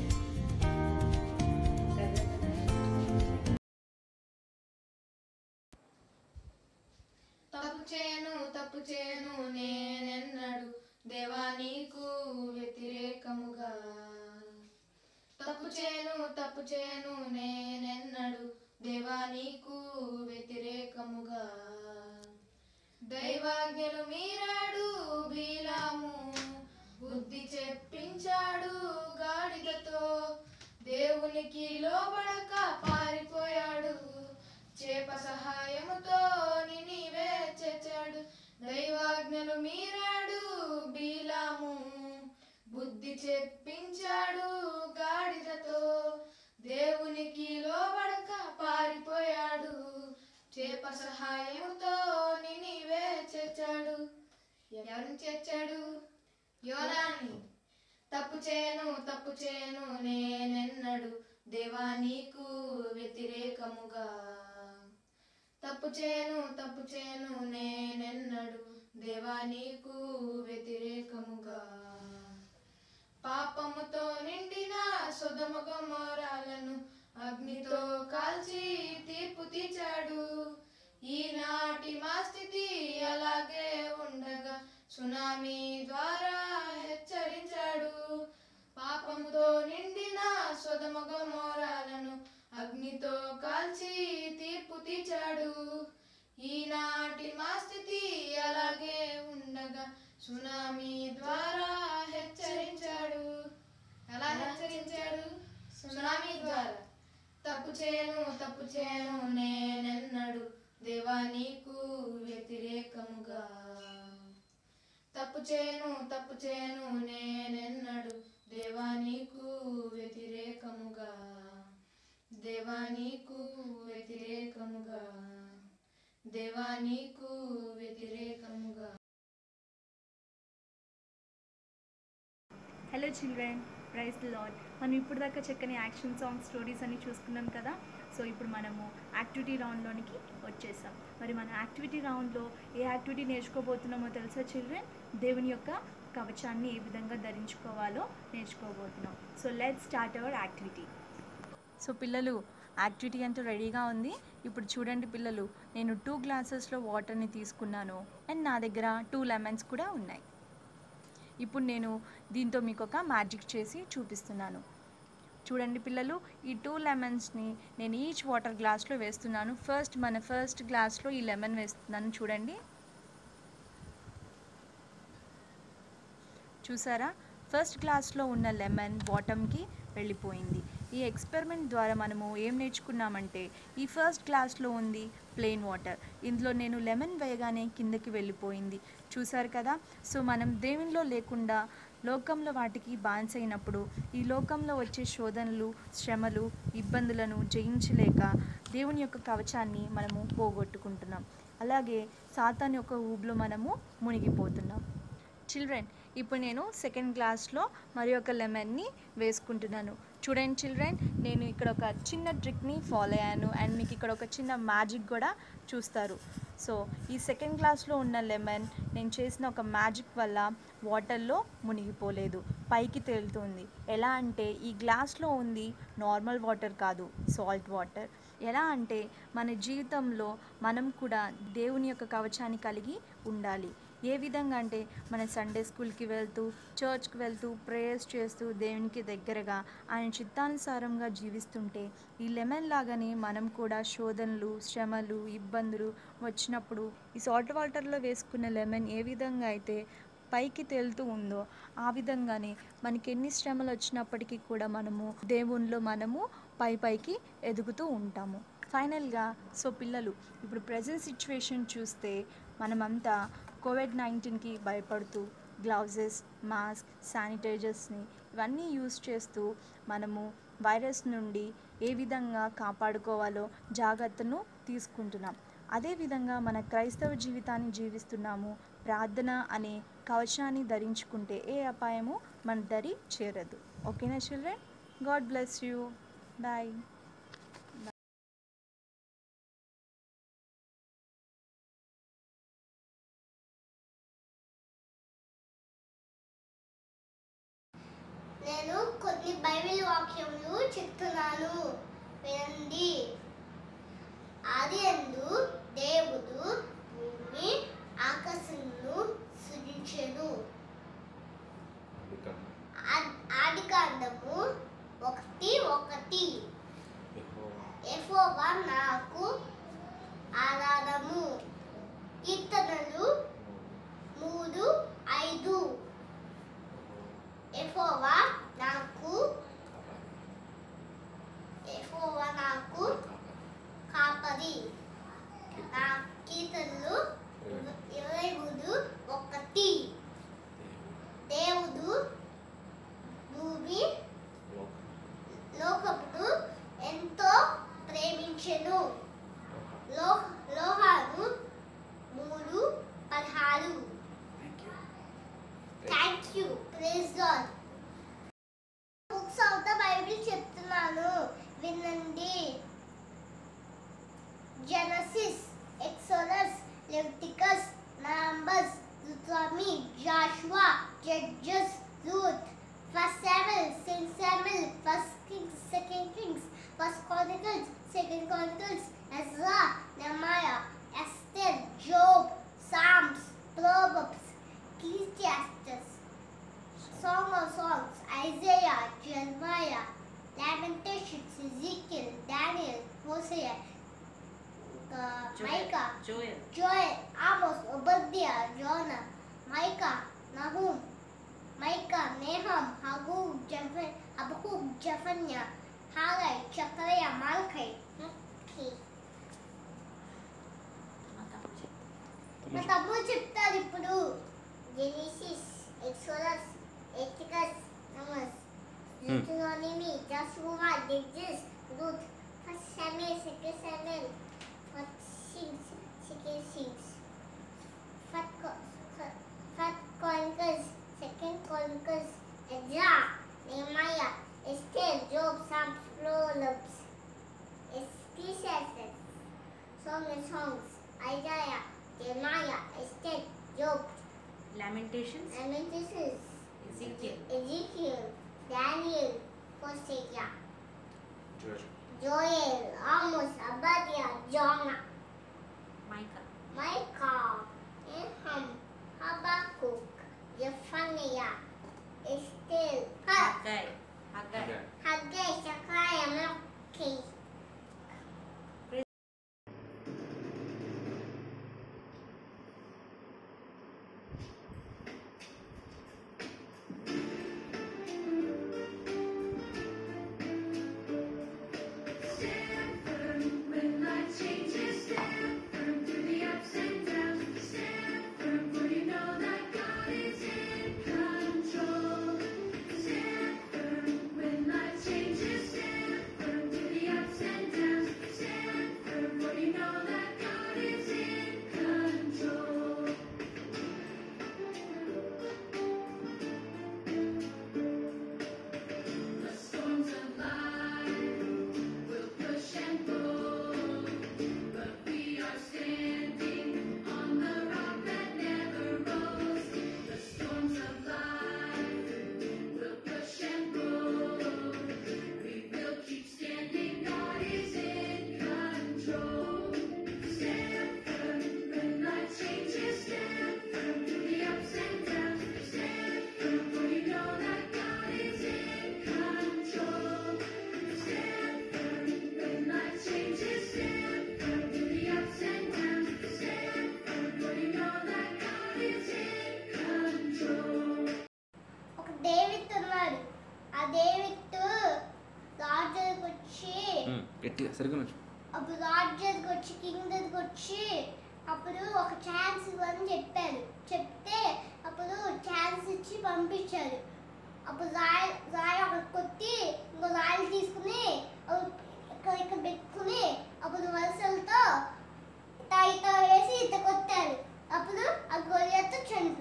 తప్పు చేయను తప్పు చేయను నేనెన్నడు దేవా నీకు వ్యతిరేకముగా తప్పు చేయను తప్పు చేయను నేనెన్నడు దేవా నీకు వ్యతిరేకముగా దైవాజ్ఞలు మీరాడు బీలాము బుద్ధి చెప్పించాడు గాడిదతో దేవునికి లోబడక పారిపోయాడు చేప సహాయముతో నినివే చేచాడు దైవాజ్ఞలు మీరాడు బీలాము బుద్ధి చెప్పించాడు గాడిదతో దేవునికి లోబడక పారిపోయాడు చేప సహాయముతో నినివే చేర్చాడు ఎవరిని చేర్చాడు యోనాని తప్పు చేయను తప్పు చేయను నేనెన్నడు దేవా నీకు వ్యతిరేకముగా తప్పు చేయను తప్పు చేయను నేనెన్నడు దేవా నీకు వ్యతిరేకముగా పాపముతో నిండిన సుధముగ మోరాలను అగ్నితో కాల్చి తీర్పు తీర్చాడు ఈనాటి మా స్థితి అలాగే ఉండగా సునామీ ద్వారా హెచ్చరించాడు పాపముతో నిండిన సుధముగ మోరాలను అగ్నితో కాల్చి తీర్పు తీర్చాడు ఈనాటి మా స్థితి అలాగే ఉండగా సునామీ ద్వారా హెచ్చరించాడు ఎలా హెచ్చరించాడు సునామీ ద్వారా తప్పు చేయను తప్పు చేయను నేనెన్నడు దేవా నీకు వ్యతిరేకముగా తప్పు చేయను తప్పు చేయను నేనెన్నడు దేవా నీకు వ్యతిరేకముగా దేవా నీకు వ్యతిరేకముగా దేవా నీకు వ్యతిరేకముగా హలో చిల్డ్రన్ ప్రైజ్ లాడ్ మనం ఇప్పుడు దాకా చక్కని యాక్షన్ సాంగ్ స్టోరీస్ అన్ని చూసుకున్నాం కదా సో ఇప్పుడు మనము యాక్టివిటీ రౌండ్లోనికి వచ్చేసాం మరి మన యాక్టివిటీ రౌండ్లో ఏ యాక్టివిటీ నేర్చుకోబోతున్నామో తెలుసా చిల్డ్రన్ దేవుని యొక్క కవచాన్ని ఏ విధంగా ధరించుకోవాలో నేర్చుకోబోతున్నాం so let start our activity so పిల్లలు యాక్టివిటీ అంతా రెడీగా ఉంది ఇప్పుడు చూడండి పిల్లలు నేను టూ గ్లాసెస్లో వాటర్ని తీసుకున్నాను అండ్ నా దగ్గర టూ లెమన్స్ కూడా ఉన్నాయి ఇప్పుడు నేను దీంతో మీకు ఒక మ్యాజిక్ చేసి చూపిస్తున్నాను చూడండి పిల్లలు ఈ టూ లెమన్స్ని నేను ఈచ్ వాటర్ గ్లాస్లో వేస్తున్నాను ఫస్ట్ మన ఫస్ట్ గ్లాస్లో ఈ లెమన్ వేస్తున్నాను చూడండి చూసారా ఫస్ట్ గ్లాస్లో ఉన్న లెమన్ బాటమ్కి వెళ్ళిపోయింది ఈ ఎక్స్పెరిమెంట్ ద్వారా మనము ఏం నేర్చుకున్నామంటే ఈ ఫస్ట్ గ్లాస్లో ఉంది ప్లెయిన్ వాటర్ ఇందులో నేను లెమన్ వేయగానే కిందకి వెళ్ళిపోయింది చూసారు కదా సో మనం దేవునిలో లేకుండా లోకంలో వాటికి బాన్స్ అయినప్పుడు ఈ లోకంలో వచ్చే శోధనలు శ్రమలు ఇబ్బందులను జయించలేక దేవుని యొక్క కవచాన్ని మనము పోగొట్టుకుంటున్నాం అలాగే సాతాన్ యొక్క ఊబిలో మనము మునిగిపోతున్నాం చిల్డ్రన్ ఇప్పుడు నేను సెకండ్ క్లాస్లో మరి ఒక లెమన్ని వేసుకుంటున్నాను చూడండి చిల్డ్రన్ నేను ఇక్కడ ఒక చిన్న ట్రిక్ని ఫాలో అయ్యాను అండ్ మీకు ఇక్కడ ఒక చిన్న మ్యాజిక్ కూడా చూస్తారు సో ఈ సెకండ్ క్లాస్లో ఉన్న లెమన్ నేను చేసిన ఒక మ్యాజిక్ వల్ల వాటర్లో మునిగిపోలేదు పైకి తేలుతుంది ఎలా అంటే ఈ గ్లాస్లో ఉంది నార్మల్ వాటర్ కాదు సాల్ట్ వాటర్ ఎలా అంటే మన జీవితంలో మనం కూడా దేవుని యొక్క కవచాన్ని కలిగి ఉండాలి ఏ విధంగా అంటే మన సండే స్కూల్కి వెళ్తూ చర్చ్కి వెళ్తూ ప్రేయర్స్ చేస్తూ దేవునికి దగ్గరగా ఆయన చిత్తానుసారంగా జీవిస్తుంటే ఈ లెమన్ లాగానే మనం కూడా శోధనలు శ్రమలు ఇబ్బందులు వచ్చినప్పుడు ఈ సాల్ట్ వాటర్లో వేసుకున్న లెమన్ ఏ విధంగా అయితే పైకి తేలుతూ ఉందో ఆ విధంగానే మనకి ఎన్ని శ్రమలు వచ్చినప్పటికీ కూడా మనము దేవునిలో మనము పై పైకి ఎదుగుతూ ఉంటాము ఫైనల్గా సో పిల్లలు ఇప్పుడు ప్రజెంట్ సిచ్యువేషన్ చూస్తే మనమంతా కోవిడ్ నైన్టీన్కి భయపడుతూ గ్లౌజెస్ మాస్క్ శానిటైజర్స్ని ఇవన్నీ యూస్ చేస్తూ మనము వైరస్ నుండి ఏ విధంగా కాపాడుకోవాలో జాగ్రత్తను తీసుకుంటున్నాం అదేవిధంగా మన క్రైస్తవ జీవితాన్ని జీవిస్తున్నాము ప్రార్థన అనే కవచాన్ని ధరించుకుంటే ఏ అపాయము మన దరి చేరదు ఓకేనా children God bless you boy నేను కొన్ని బైబిల్ వాక్యములు చెప్తున్నాను వినండి ఆది ఎందు దేవుడు భూమి ఆకాశమును సృజించెను ఆది కాండము ఒకటి ఒకటి ఎఫోవా నాకు ఆధారము కీర్తనలు మూడు ఐదు ఎఫోవా నాకు ఎఫోవా నాకు కాపరి నా కీర్తనలు ఇరవై మూడు ఒకటి దేవుడు భూమి లోకమును ఎంతో ప్రేమించెను లో లోహాను మూడు పదహారు thank you please God books of the Bible చెప్తున్నాను వినండి Genesis Exodus Leviticus Numbers Deuteronomy, Joshua, Judges, Ruth, First Samuel, Second Samuel, First Kings, Second Kings, First Chronicles, Second Chronicles, Ezra, Nehemiah, Esther, Job, Psalms, Proverbs, Ecclesiastes, Song of Songs, Isaiah, Jeremiah, Lamentations, Ezekiel, Daniel, Hosea, uh, Micah, Joel. Joel, Amos, Obadiah, Jonah, Micah, Nahum, Micah, Nahum, Hagub, Jeph- Habakkuk, Zephaniah, Haggai, Zechariah, Malachi. Okay. మా తమ్ముడు చెప్తారు ఇప్పుడు Genesis Exodus Leviticus Numbers Deuteronomy Joshua Judges Ruth first Samuel second Samuel first Kings second Kings first first Chronicles second Chronicles Ezra Nehemiah Esther Job Psalms Proverbs ఎస్కిషెస్ Song and Songs, Isaiah, Jeremiah, Esther, Job, Lamentations. Lamentations, Ezekiel. Ezekiel, Daniel, Hosea, George. Joel, Amos, Obadiah, Jonah, Micah. Micah, Nahum, Habakkuk, Zephaniah, Esther, Haggai. Haggai. Haggai, Zechariah, Malachi. When life changes, stand firm through the ups and downs. Stand firm, for you know that God is in control. Stand firm when life changes. Stand firm through the ups and downs. Stand firm, for you know that God is in control. The storms of life will push and pull, but we are standing on the rock that never rolls. The storms of life will push and pull. We will keep standing. God is in control. Stand firm when life changes. Stand firm through the ups and downs. Stand firm, for you know that God is in control. Stand firm when life changes. Stand firm through the ups and downs. Stand firm, for you know that God is in control. ఒక David ఉన్నాడు ఆ David రాజు దగ్గరికి వచ్చి గట్టిగా సరిగ్గా నచ్చు అప్పుడు రాజు దగ్గరికి వచ్చి కింగ్ దగ్గరికి వచ్చి అప్పుడు ఒక ఛాన్స్ ఇవ్వని చెప్పారు చెప్తే అప్పుడు ఛాన్స్ ఇచ్చి పంపించారు అప్పుడు రాయి రాయి అక్కడ కొట్టి ఇంకో రాయిలు తీసుకుని అప్పుడు ఇక్కడ ఇక్కడ పెట్టుకుని అప్పుడు వలసలతో ఇట్ట ఇట్ట వేసి ఇట్ట కొట్టారు అప్పుడు ఆ గొర్రెతో చనిపోయింది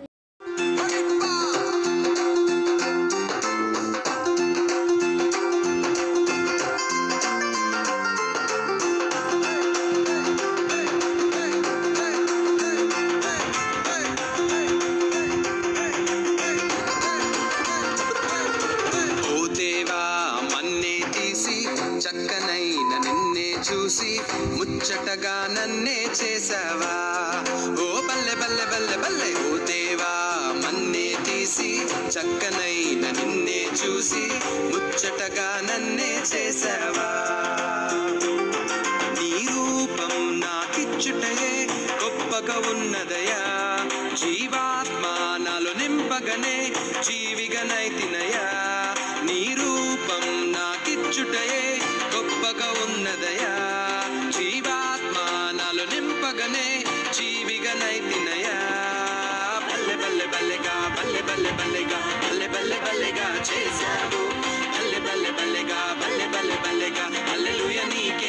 ఓ దేవా మన్నే తీసి చక్కనైన నిన్నే చూసి ముచ్చటగా నన్నే చేసావా ఓ బల్లె బల్లె బల్లె బల్లె ఓ దేవా మన్నే తీసి చక్కనైన నిన్నే చూసి ముచ్చటగా నన్నే చేసావా నీ రూపం నాకిచ్చుటయే గొప్పగా ఉన్నదయా జీవాత్మ నాలో నింపగనే జీవిగనైతినయా నీ రూపం నాకిచ్చుటయే గొప్పగా ఉన్నదయా జీవాత్మ నాలో నింపగనే జీవిగనైతినయా బల్లె బల్లె బల్లెగా బల్లె బల్లె బల్లెగా బల్లె బల్లె బల్లెగా చేశావు బల్లె బల్లె బల్లెగా బల్లె బల్లె బల్లెగా హల్లెలూయా నీకే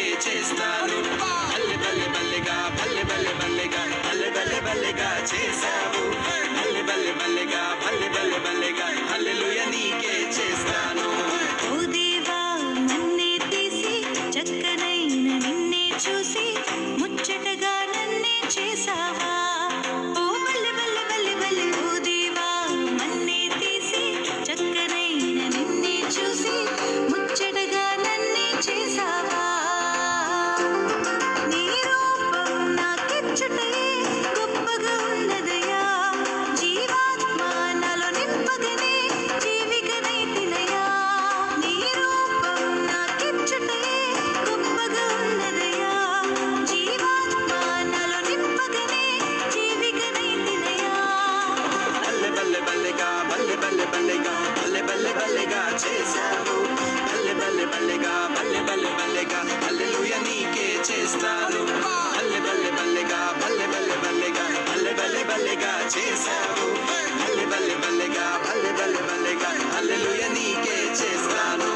చేశావు బల్లె బల్లె బల్లెగా బల్లె బల్లె బల్లెగా హల్లెలూయ నీకే చేస్తాను బల్లె బల్లె బల్లెగా బల్లె బల్లె బల్లెగా బల్లె బల్లె బల్లెగా చేశావు బల్లె బల్లె బల్లెగా బల్లె బల్లె బల్లెగా హల్లెలూయ నీకే చేస్తాను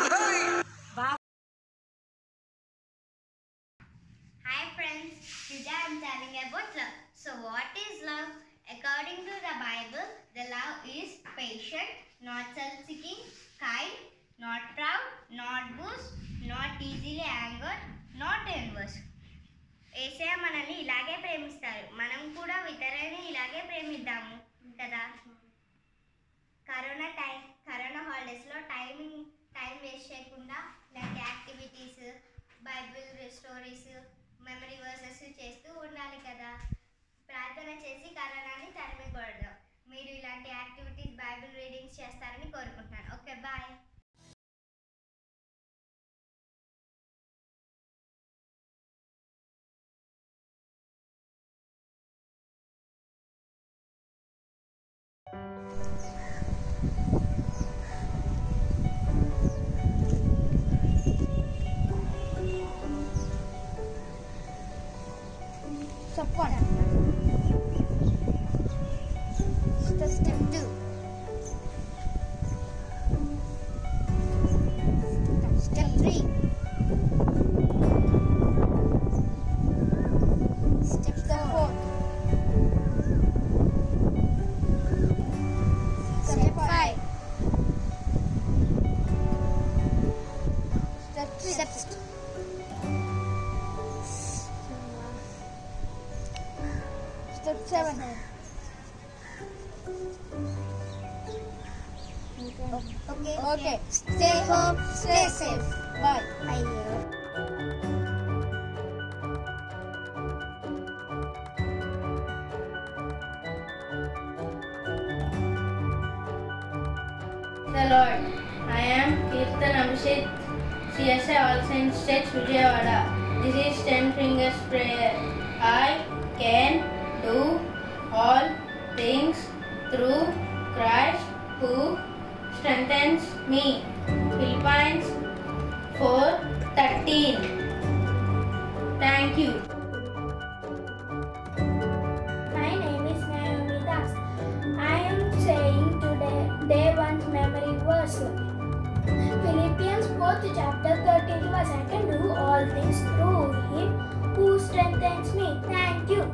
Hi friends, today I'm telling about love. So what is love? According to the Bible, the love is patient, not self-seeking, kind, not proud, not boast, not easily angered, not envious. ఏసయ మనల్ని ఇలాగే ప్రేమిస్తారు మనం కూడా ఇతరులని ఇలాగే ప్రేమిద్దాము కదా కరోనా టైం కరోనా హాలిడేస్లో టైమింగ్ టైం వేస్ట్ చేయకుండా ఇలాంటి activities Bible stories memory verses చేస్తూ ఉండాలి కదా ప్రార్థన చేసి కరోనాని తరిమికూడదు మీరు ఇలాంటి యాక్టివిటీస్ బైబిల్ రీడింగ్స్ చేస్తారని కోరుకుంటున్నాను okay bye Step one. Step, step two. Step three. Step four. Step five. Step six. Step seven. Okay. Okay. Stay home. Stay safe. Bye. Bye. The Lord. I am Kirtan Abhishek, CSI All Saints Church, Vijayawada. This is Ten Fingers Prayer. I can do all things through Christ who strengthens me. Philippines 4:13. Thank you. My name is Naomi Das. I am saying today day one's memory verse. Philippians 4th chapter 13 verse. I can do all things through him who strengthens me. Thank you.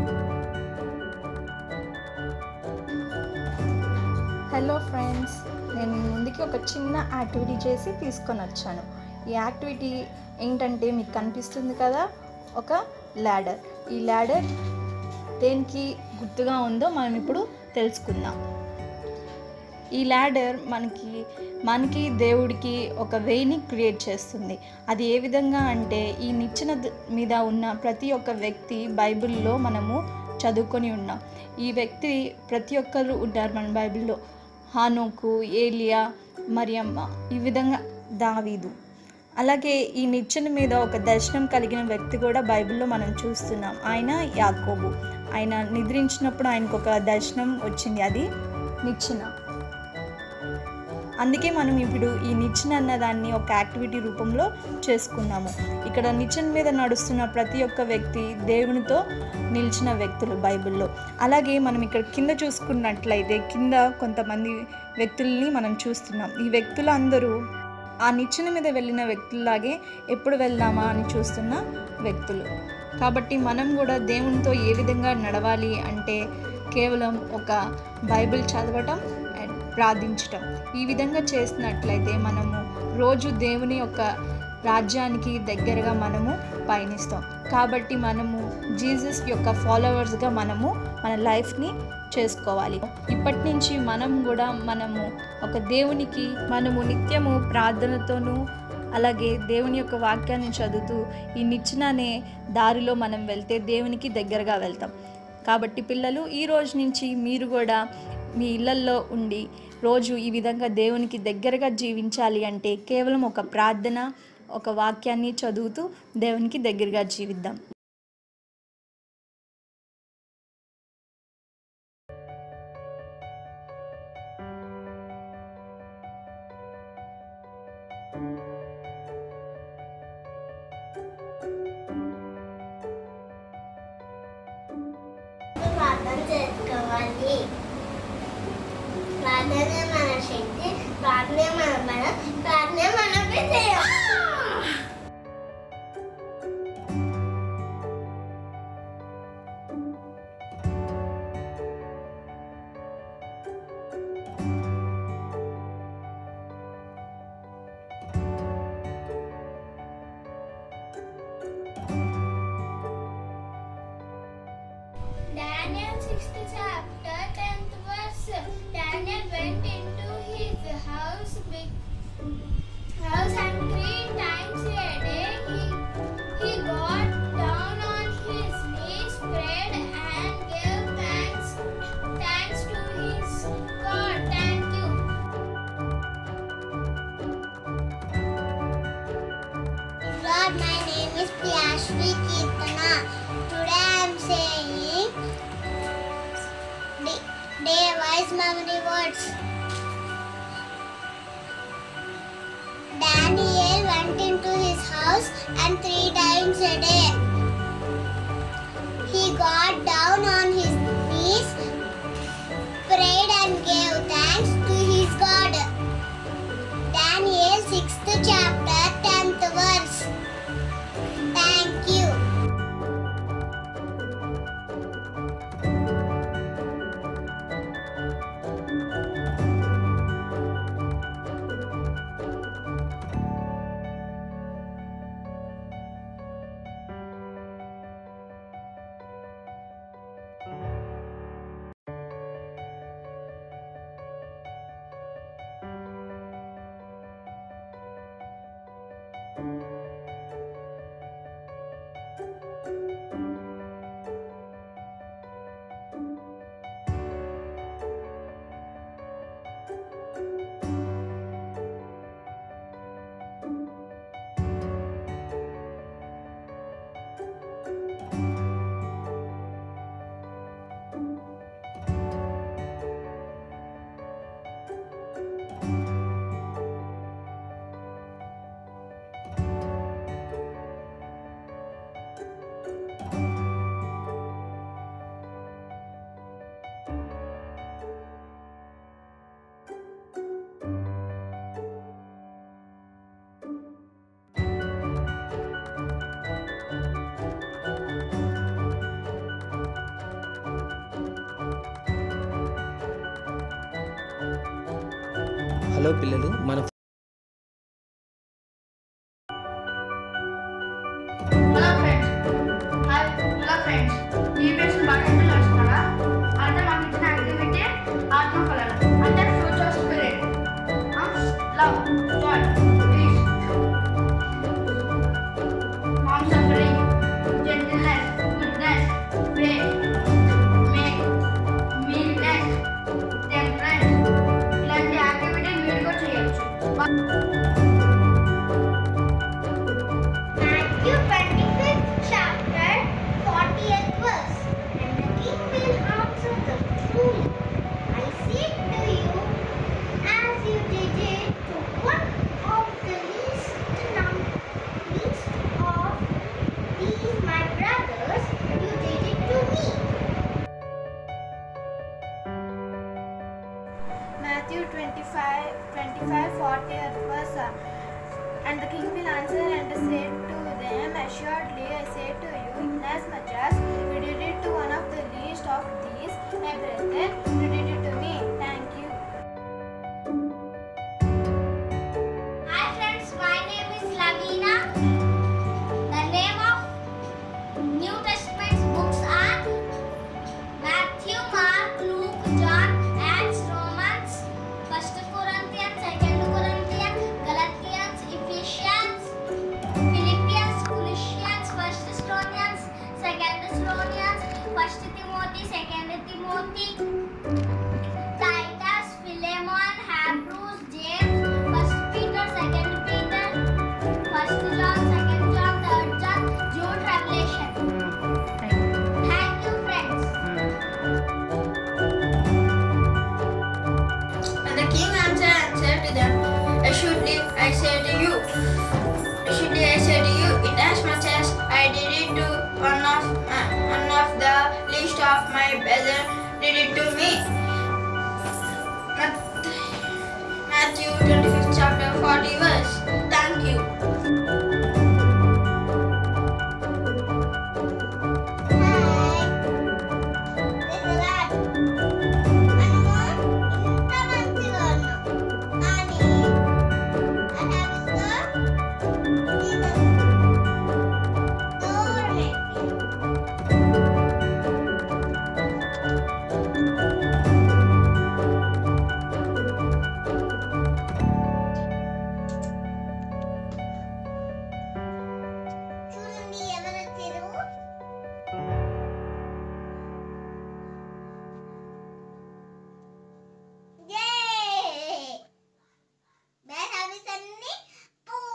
Hello friends నేను మీ ముందుకి ఒక చిన్న activity చేసి తీసుకొని వచ్చాను ఈ activity ఏంటంటే మీకు కనిపిస్తుంది కదా ఒక ల్యాడర్ ఈ ల్యాడర్ దేనికి గుర్తుగా ఉందో మనం ఇప్పుడు తెలుసుకుందాం ఈ ల్యాడర్ మనకి మనకి దేవుడికి ఒక వేని క్రియేట్ చేస్తుంది అది ఏ విధంగా అంటే ఈ నిచ్చెన ద- మీద ఉన్న ప్రతి ఒక్క వ్యక్తి బైబిల్లో మనము చదువుకొని ఉన్నాం ఈ వ్యక్తి ప్రతి ఒక్కరు ఉన్నారు మన బైబిల్లో హానోకు ఏలియా మరియమ్మ ఈ విధంగా దావీదు అలాగే ఈ నిచ్చెన మీద ఒక దర్శనం కలిగిన వ్యక్తి కూడా బైబిల్లో మనం చూస్తున్నాం ఆయన యాకోబు ఆయన నిద్రించినప్పుడు ఆయనకు ఒక దర్శనం వచ్చింది అది నిచ్చెన అందుకే మనం ఇప్పుడు ఈ నిచ్చెన అన్న దాన్ని ఒక యాక్టివిటీ రూపంలో చేసుకున్నాము ఇక్కడ నిచ్చెన మీద నడుస్తున్న ప్రతి ఒక్క వ్యక్తి దేవునితో నిలిచిన వ్యక్తులు బైబిల్లో అలాగే మనం ఇక్కడ కింద చూసుకున్నట్లయితే కింద కొంతమంది వ్యక్తుల్ని మనం చూస్తున్నాం ఈ వ్యక్తులు అందరూ ఆ నిచ్చెన మీద వెళ్ళిన వ్యక్తుల్లాగే ఎప్పుడు వెళ్దామా అని చూస్తున్న వ్యక్తులు కాబట్టి మనం కూడా దేవునితో ఏ విధంగా నడవాలి అంటే కేవలం ఒక బైబిల్ చదవటం అండ్ ప్రార్థించటం ఈ విధంగా చేసినట్లయితే మనము రోజు దేవుని యొక్క రాజ్యానికి దగ్గరగా మనము పయనిస్తాం కాబట్టి మనము జీసస్ యొక్క ఫాలోవర్స్గా మనము మన లైఫ్ని చేసుకోవాలి ఇప్పటి నుంచి మనం కూడా మనము ఒక దేవునికి మనము నిత్యము ప్రార్థనతోనూ అలాగే దేవుని యొక్క వాక్యాన్ని చదువుతూ ఈ నిచ్చిన అనే దారిలో మనం వెళ్తే దేవునికి దగ్గరగా వెళ్తాం కాబట్టి పిల్లలు ఈ రోజు నుంచి మీరు కూడా మీ ఇళ్ళల్లో ఉండి రోజు ఈ విధంగా దేవునికి దగ్గరగా జీవించాలి అంటే కేవలం ఒక ప్రార్థన ఒక వాక్యాన్ని చదువుతూ దేవునికి దగ్గరగా జీవిద్దాం ప్రార్థన చేసుకోవాలి ప్రార్థన మన శక్తి ప్రార్థన మన బలం ప్రార్థన మన విజయం Daniel 6th chapter 10th verse. Daniel went into his house, big house and three times a day he, he got down on his knees, prayed and gave thanks thanks to his God. Thank you. Lord, my name is Priyashri Kirtana. Today I am saying day, day wise memory words. Daniel went into his house and three times a day he got down on his knees, prayed and gave thanks to his God. Daniel 6th chapter 10th verse. Thank you. Hello పిల్లలు మన hello friends hello friends ఈ పేరు బాగా నేర్చుకున్నారా అంటే మనకి ఇచ్చిన activity ఆత్మ ఫలాలు అంటే fruits of spirit love joy peace long suffering gentleness goodness faith మేక్ మీల్నెస్ టెంపరెన్స్ ఇలాంటి యాక్టివిటీ మీరు కూడా చేయొచ్చు Matthew 25th chapter, 40th verse. And the king will answer them truly. I say to you, as you did it to one of the least num- least of these my brothers, you did it to me. Matthew 25, 25 40th verse. And the king will answer and say to them, Assuredly I say to you, inasmuch as you did it to one of the least of these, my brethren, you did it to me. Thank you. Hi friends, my name is Lavina. The name of New Testament books are Matthew, Mark, Luke, John, Acts, Romans, First Corinthians, Second Corinthians, Galatians, Ephesians, Philippians, Colossians, First Thessalonians, Second Thessalonians, First Timothy, Second Timothy,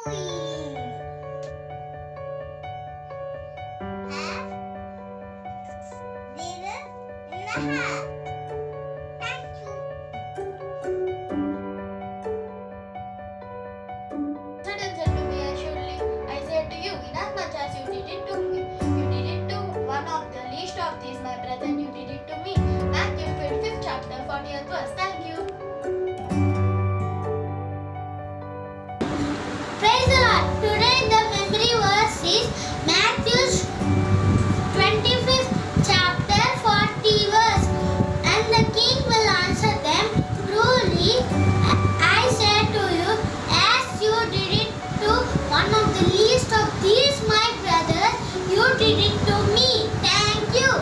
moving. Have dinner in the house. Thank you. Sudden said to me, assuredly, I said to you, inasmuch as you did it to me, you did it to one of the least of these, my brethren, you did it to me. Matthew 25th chapter, 40th verse. Thank you. Praise the Lord. Today the memory verse is Matthew 25th chapter 40 verse. And the king will answer them, Truly, I say to you, as you did it to one of the least of these my brothers, you did it to me. Thank you.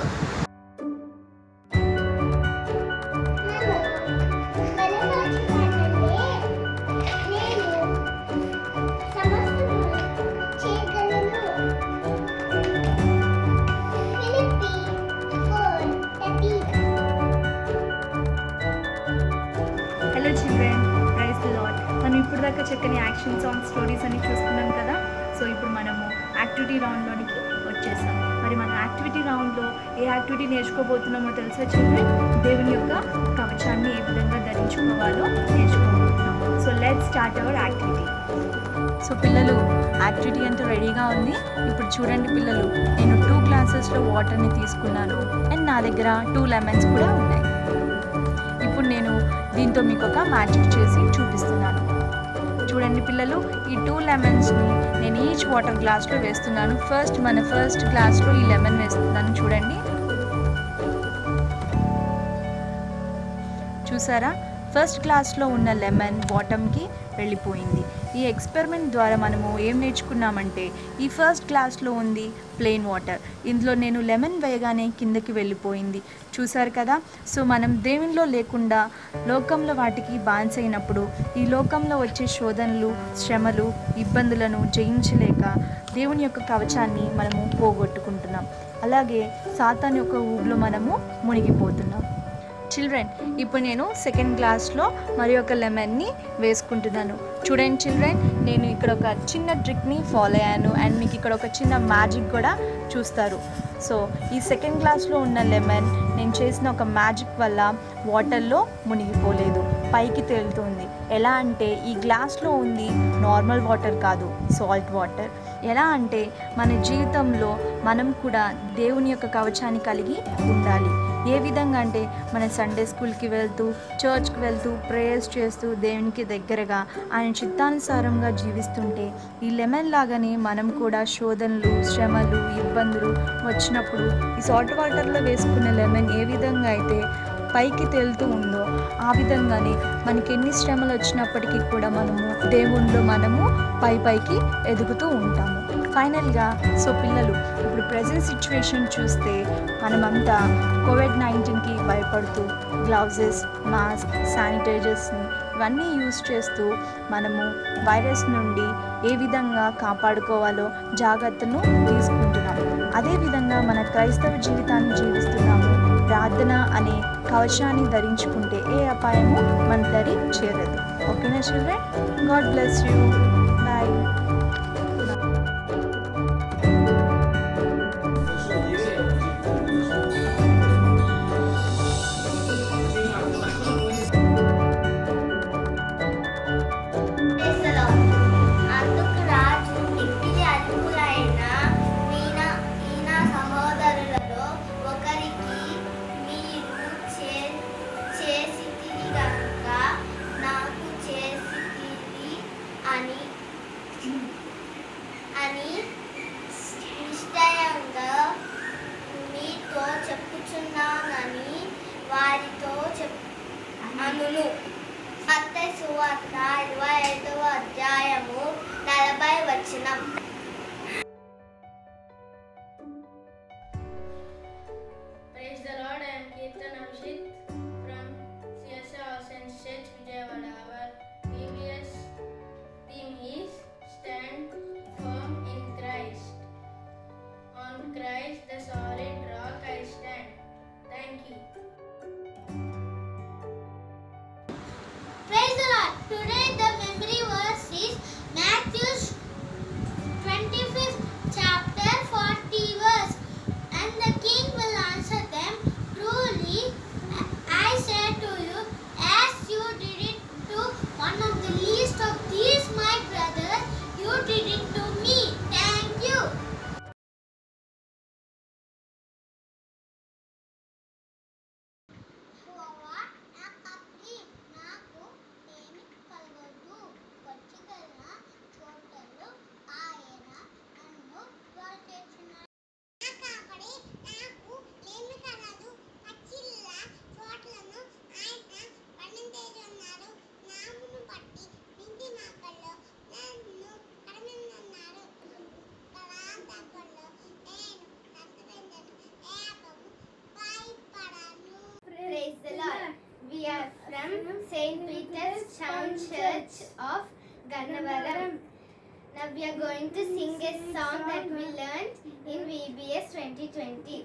Hello children praise lord మనం ఇప్పుడు దాకా చక్కని action song stories అని చూసుకున్నాం కదా so ఇప్పుడు మనము activity రౌండ్లోనికి వచ్చేసాం మరి మన యాక్టివిటీ రౌండ్లో ఏ యాక్టివిటీ నేర్చుకోబోతున్నామో తెలుసా చిల్డ్రన్ దేవుని యొక్క కవచాన్ని ఏ విధంగా ధరించుకోవాలో నేర్చుకోబోతున్నాం so let start our activity so పిల్లలు యాక్టివిటీ అంతా రెడీగా ఉంది ఇప్పుడు చూడండి పిల్లలు నేను టూ గ్లాసెస్లో వాటర్ని తీసుకున్నాను అండ్ నా దగ్గర టూ లెమన్స్ కూడా ఉన్నాయి ఇప్పుడు నేను దీంతో మీకు ఒక మ్యాజిక్ చేసి చూపిస్తున్నాను చూడండి పిల్లలు ఈ టూ లెమన్స్ని నేను ఈచ్ వాటర్ గ్లాస్లో వేస్తున్నాను ఫస్ట్ మన ఫస్ట్ గ్లాస్లో ఈ లెమన్ వేస్తున్నాను చూడండి చూసారా ఫస్ట్ క్లాస్లో ఉన్న లెమన్ బాటమ్కి వెళ్ళిపోయింది ఈ ఎక్స్పెరిమెంట్ ద్వారా మనము ఏం నేర్చుకున్నామంటే ఈ ఫస్ట్ క్లాస్లో ఉంది ప్లెయిన్ వాటర్ ఇందులో నేను లెమన్ వేయగానే కిందకి వెళ్ళిపోయింది చూసారు కదా సో మనం దేవునిలో లేకుండా లోకంలో వాటికి బాన్స్ అయినప్పుడు ఈ లోకంలో వచ్చే శోధనలు శ్రమలు ఇబ్బందులను జయించలేక దేవుని యొక్క కవచాన్ని మనము పోగొట్టుకుంటున్నాం అలాగే సాతాన్ యొక్క ఊబిలో మనము మునిగిపోతున్నాం చిల్డ్రన్ ఇప్పుడు నేను సెకండ్ క్లాస్లో మరి ఒక లెమన్ని వేసుకుంటున్నాను చూడండి చిల్డ్రన్ నేను ఇక్కడ ఒక చిన్న ట్రిక్ని ఫాలో అయ్యాను అండ్ మీకు ఇక్కడ ఒక చిన్న మ్యాజిక్ కూడా చూస్తారు సో ఈ సెకండ్ క్లాస్లో ఉన్న లెమన్ నేను చేసిన ఒక మ్యాజిక్ వల్ల వాటర్లో మునిగిపోలేదు పైకి తేలుతుంది ఎలా అంటే ఈ గ్లాస్లో ఉంది నార్మల్ వాటర్ కాదు సాల్ట్ వాటర్ ఎలా అంటే మన జీవితంలో మనం కూడా దేవుని యొక్క కవచాన్ని కలిగి ఉండాలి ఏ విధంగా అంటే మన సండే స్కూల్కి వెళ్తూ చర్చ్కి వెళ్తూ ప్రేయర్స్ చేస్తూ దేవునికి దగ్గరగా ఆయన చిత్తానుసారంగా జీవిస్తుంటే ఈ లెమన్ లాగానే మనం కూడా శోధనలు శ్రమలు ఇబ్బందులు వచ్చినప్పుడు ఈ సాల్ట్ వాటర్లో వేసుకున్న లెమన్ ఏ విధంగా అయితే పైకి తేలుతూ ఉందో ఆ విధంగానే మనకి ఎన్ని శ్రమలు వచ్చినప్పటికీ కూడా మనము దేవుణ్ణిలో మనము పై పైకి ఎదుగుతూ ఉంటాము ఫైనల్గా సో పిల్లలు ఇప్పుడు ప్రజెంట్ సిచ్యువేషన్ చూస్తే మనమంతా కోవిడ్ నైన్టీన్కి భయపడుతూ గ్లౌజెస్ మాస్క్ శానిటైజర్స్ని ఇవన్నీ యూస్ చేస్తూ మనము వైరస్ నుండి ఏ విధంగా కాపాడుకోవాలో జాగ్రత్తను తీసుకుంటున్నాం అదేవిధంగా మన క్రైస్తవ జీవితాన్ని జీవిస్తున్నాము ప్రార్థన అనే కవచాన్ని ధరించుకుంటే ఏ అపాయము మన దరి చేరదు ఓకేనా children God bless you bye Praise the Lord. అందుకు రాజు ఇంటికి అధికులైన మీన ఈయన సహోదరులలో ఒకరికి మీరు చే చేసితిరి గనుక నాకు చేసితిరి అని అని నిశ్చయంగా మీతో చెప్పుచున్నానని వారితో చెప్ అనును మత్తయి సువార్త ఇరవై ఐదవ అధ్యాయము నలభై వచనం Praise the Lord, I am Kirtan Abhishek from CSA Ocean Church, Vijayawada. Our previous theme is Stand Firm in Christ. On Christ, the solid rock, I stand. Thank you. Praise the Lord. Today the memory of Gannavaram. Now we are going to sing a song that we learned in VBS 2020.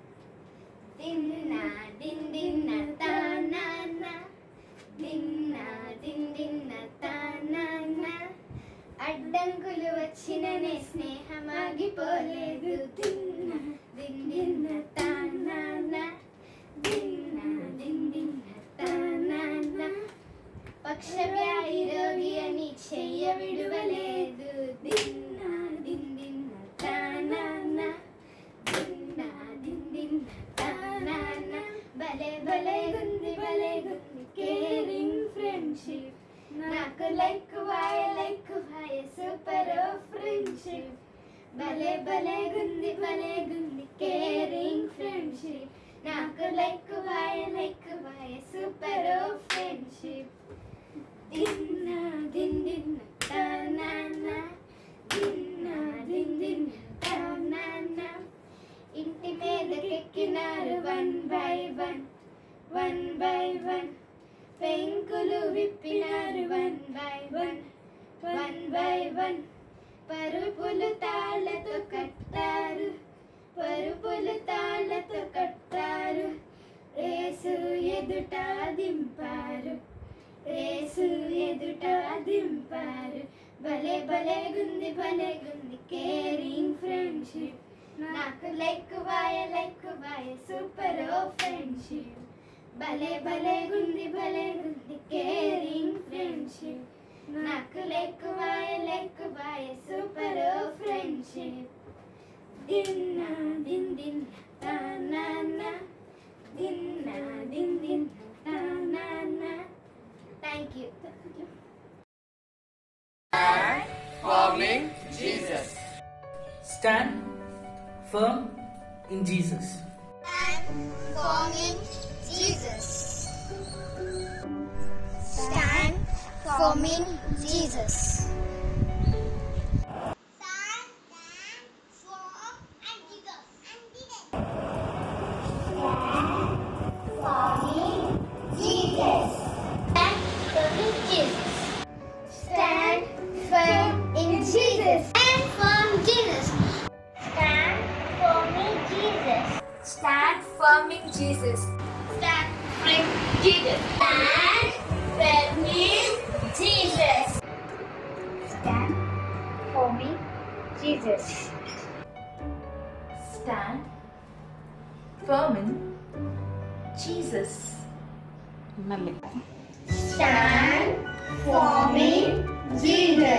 Dinna din dinna ta na na dinna din dinna ta na na అడ్డంకులు వచ్చిననే స్నేహమాగిపోలేదు దిన్న దిన్ దిన్న తా నా నా దిన్న దిన్ దిన్న తా నా నా పక్షవ్యాధి రోగి అని చెయ్య విడువలేదు దిన్న దిన్ దిన్న తా నా నా దిన్న దిన్ దిన్న తా నా నా భలే భలే గుంది భలే గుంది కేరింగ్ ఫ్రెండ్షిప్ నాకు లైక్ వాయ లైక్ వాయ సూపర్ ఫ్రెండ్షిప్ భలే భలే గుంది భలే గుంది కేరింగ్ ఫ్రెండ్షిప్ నాకు లైక్ వాయ లైక్ వాయ సూపర్ ఫ్రెండ్షిప్ దిన్న దిన్ దిన్న తా నా నా దిన్న దిన్ దిన్న తా నా నా ఇంటి మీదకెక్కినారు one by one one by one పెంకులు విప్పినారు one by one one by one పరుపులు తాళ్లతో కట్టారు పరుపులు తాళ్లతో కట్టారు రేసు ఎదుట దింపారు రేసు ఎదుట దింపారు భలే భలే గుంది భలే గుంది కేరింగ్ ఫ్రెండ్షిప్ నాకు లైక్ వాయ లైక్ వాయ సూపర్ ఫ్రెండ్షిప్ భలే భలే గుంది భలే గుంది కేరింగ్ ఫ్రెండ్షిప్ నాకు లైక్ వాయ లైక్ వాయ సూపర్ ఫ్రెండ్షిప్ దిన్న దిన్ దిన్ తా నా నా దిన్న దిన్ దిన్ తా నా నా thank you Forming Jesus. Stand firm in Jesus. forming Jesus. Stand forming Jesus. Stand firm in Jesus. Stand firm Jesus. Stand forming Jesus. Stand firming Jesus. Stand firm Jesus. Stand firming Jesus. Stand forming Jesus. Stand firm in Jesus. మళ్ళీ Stand forming Jesus.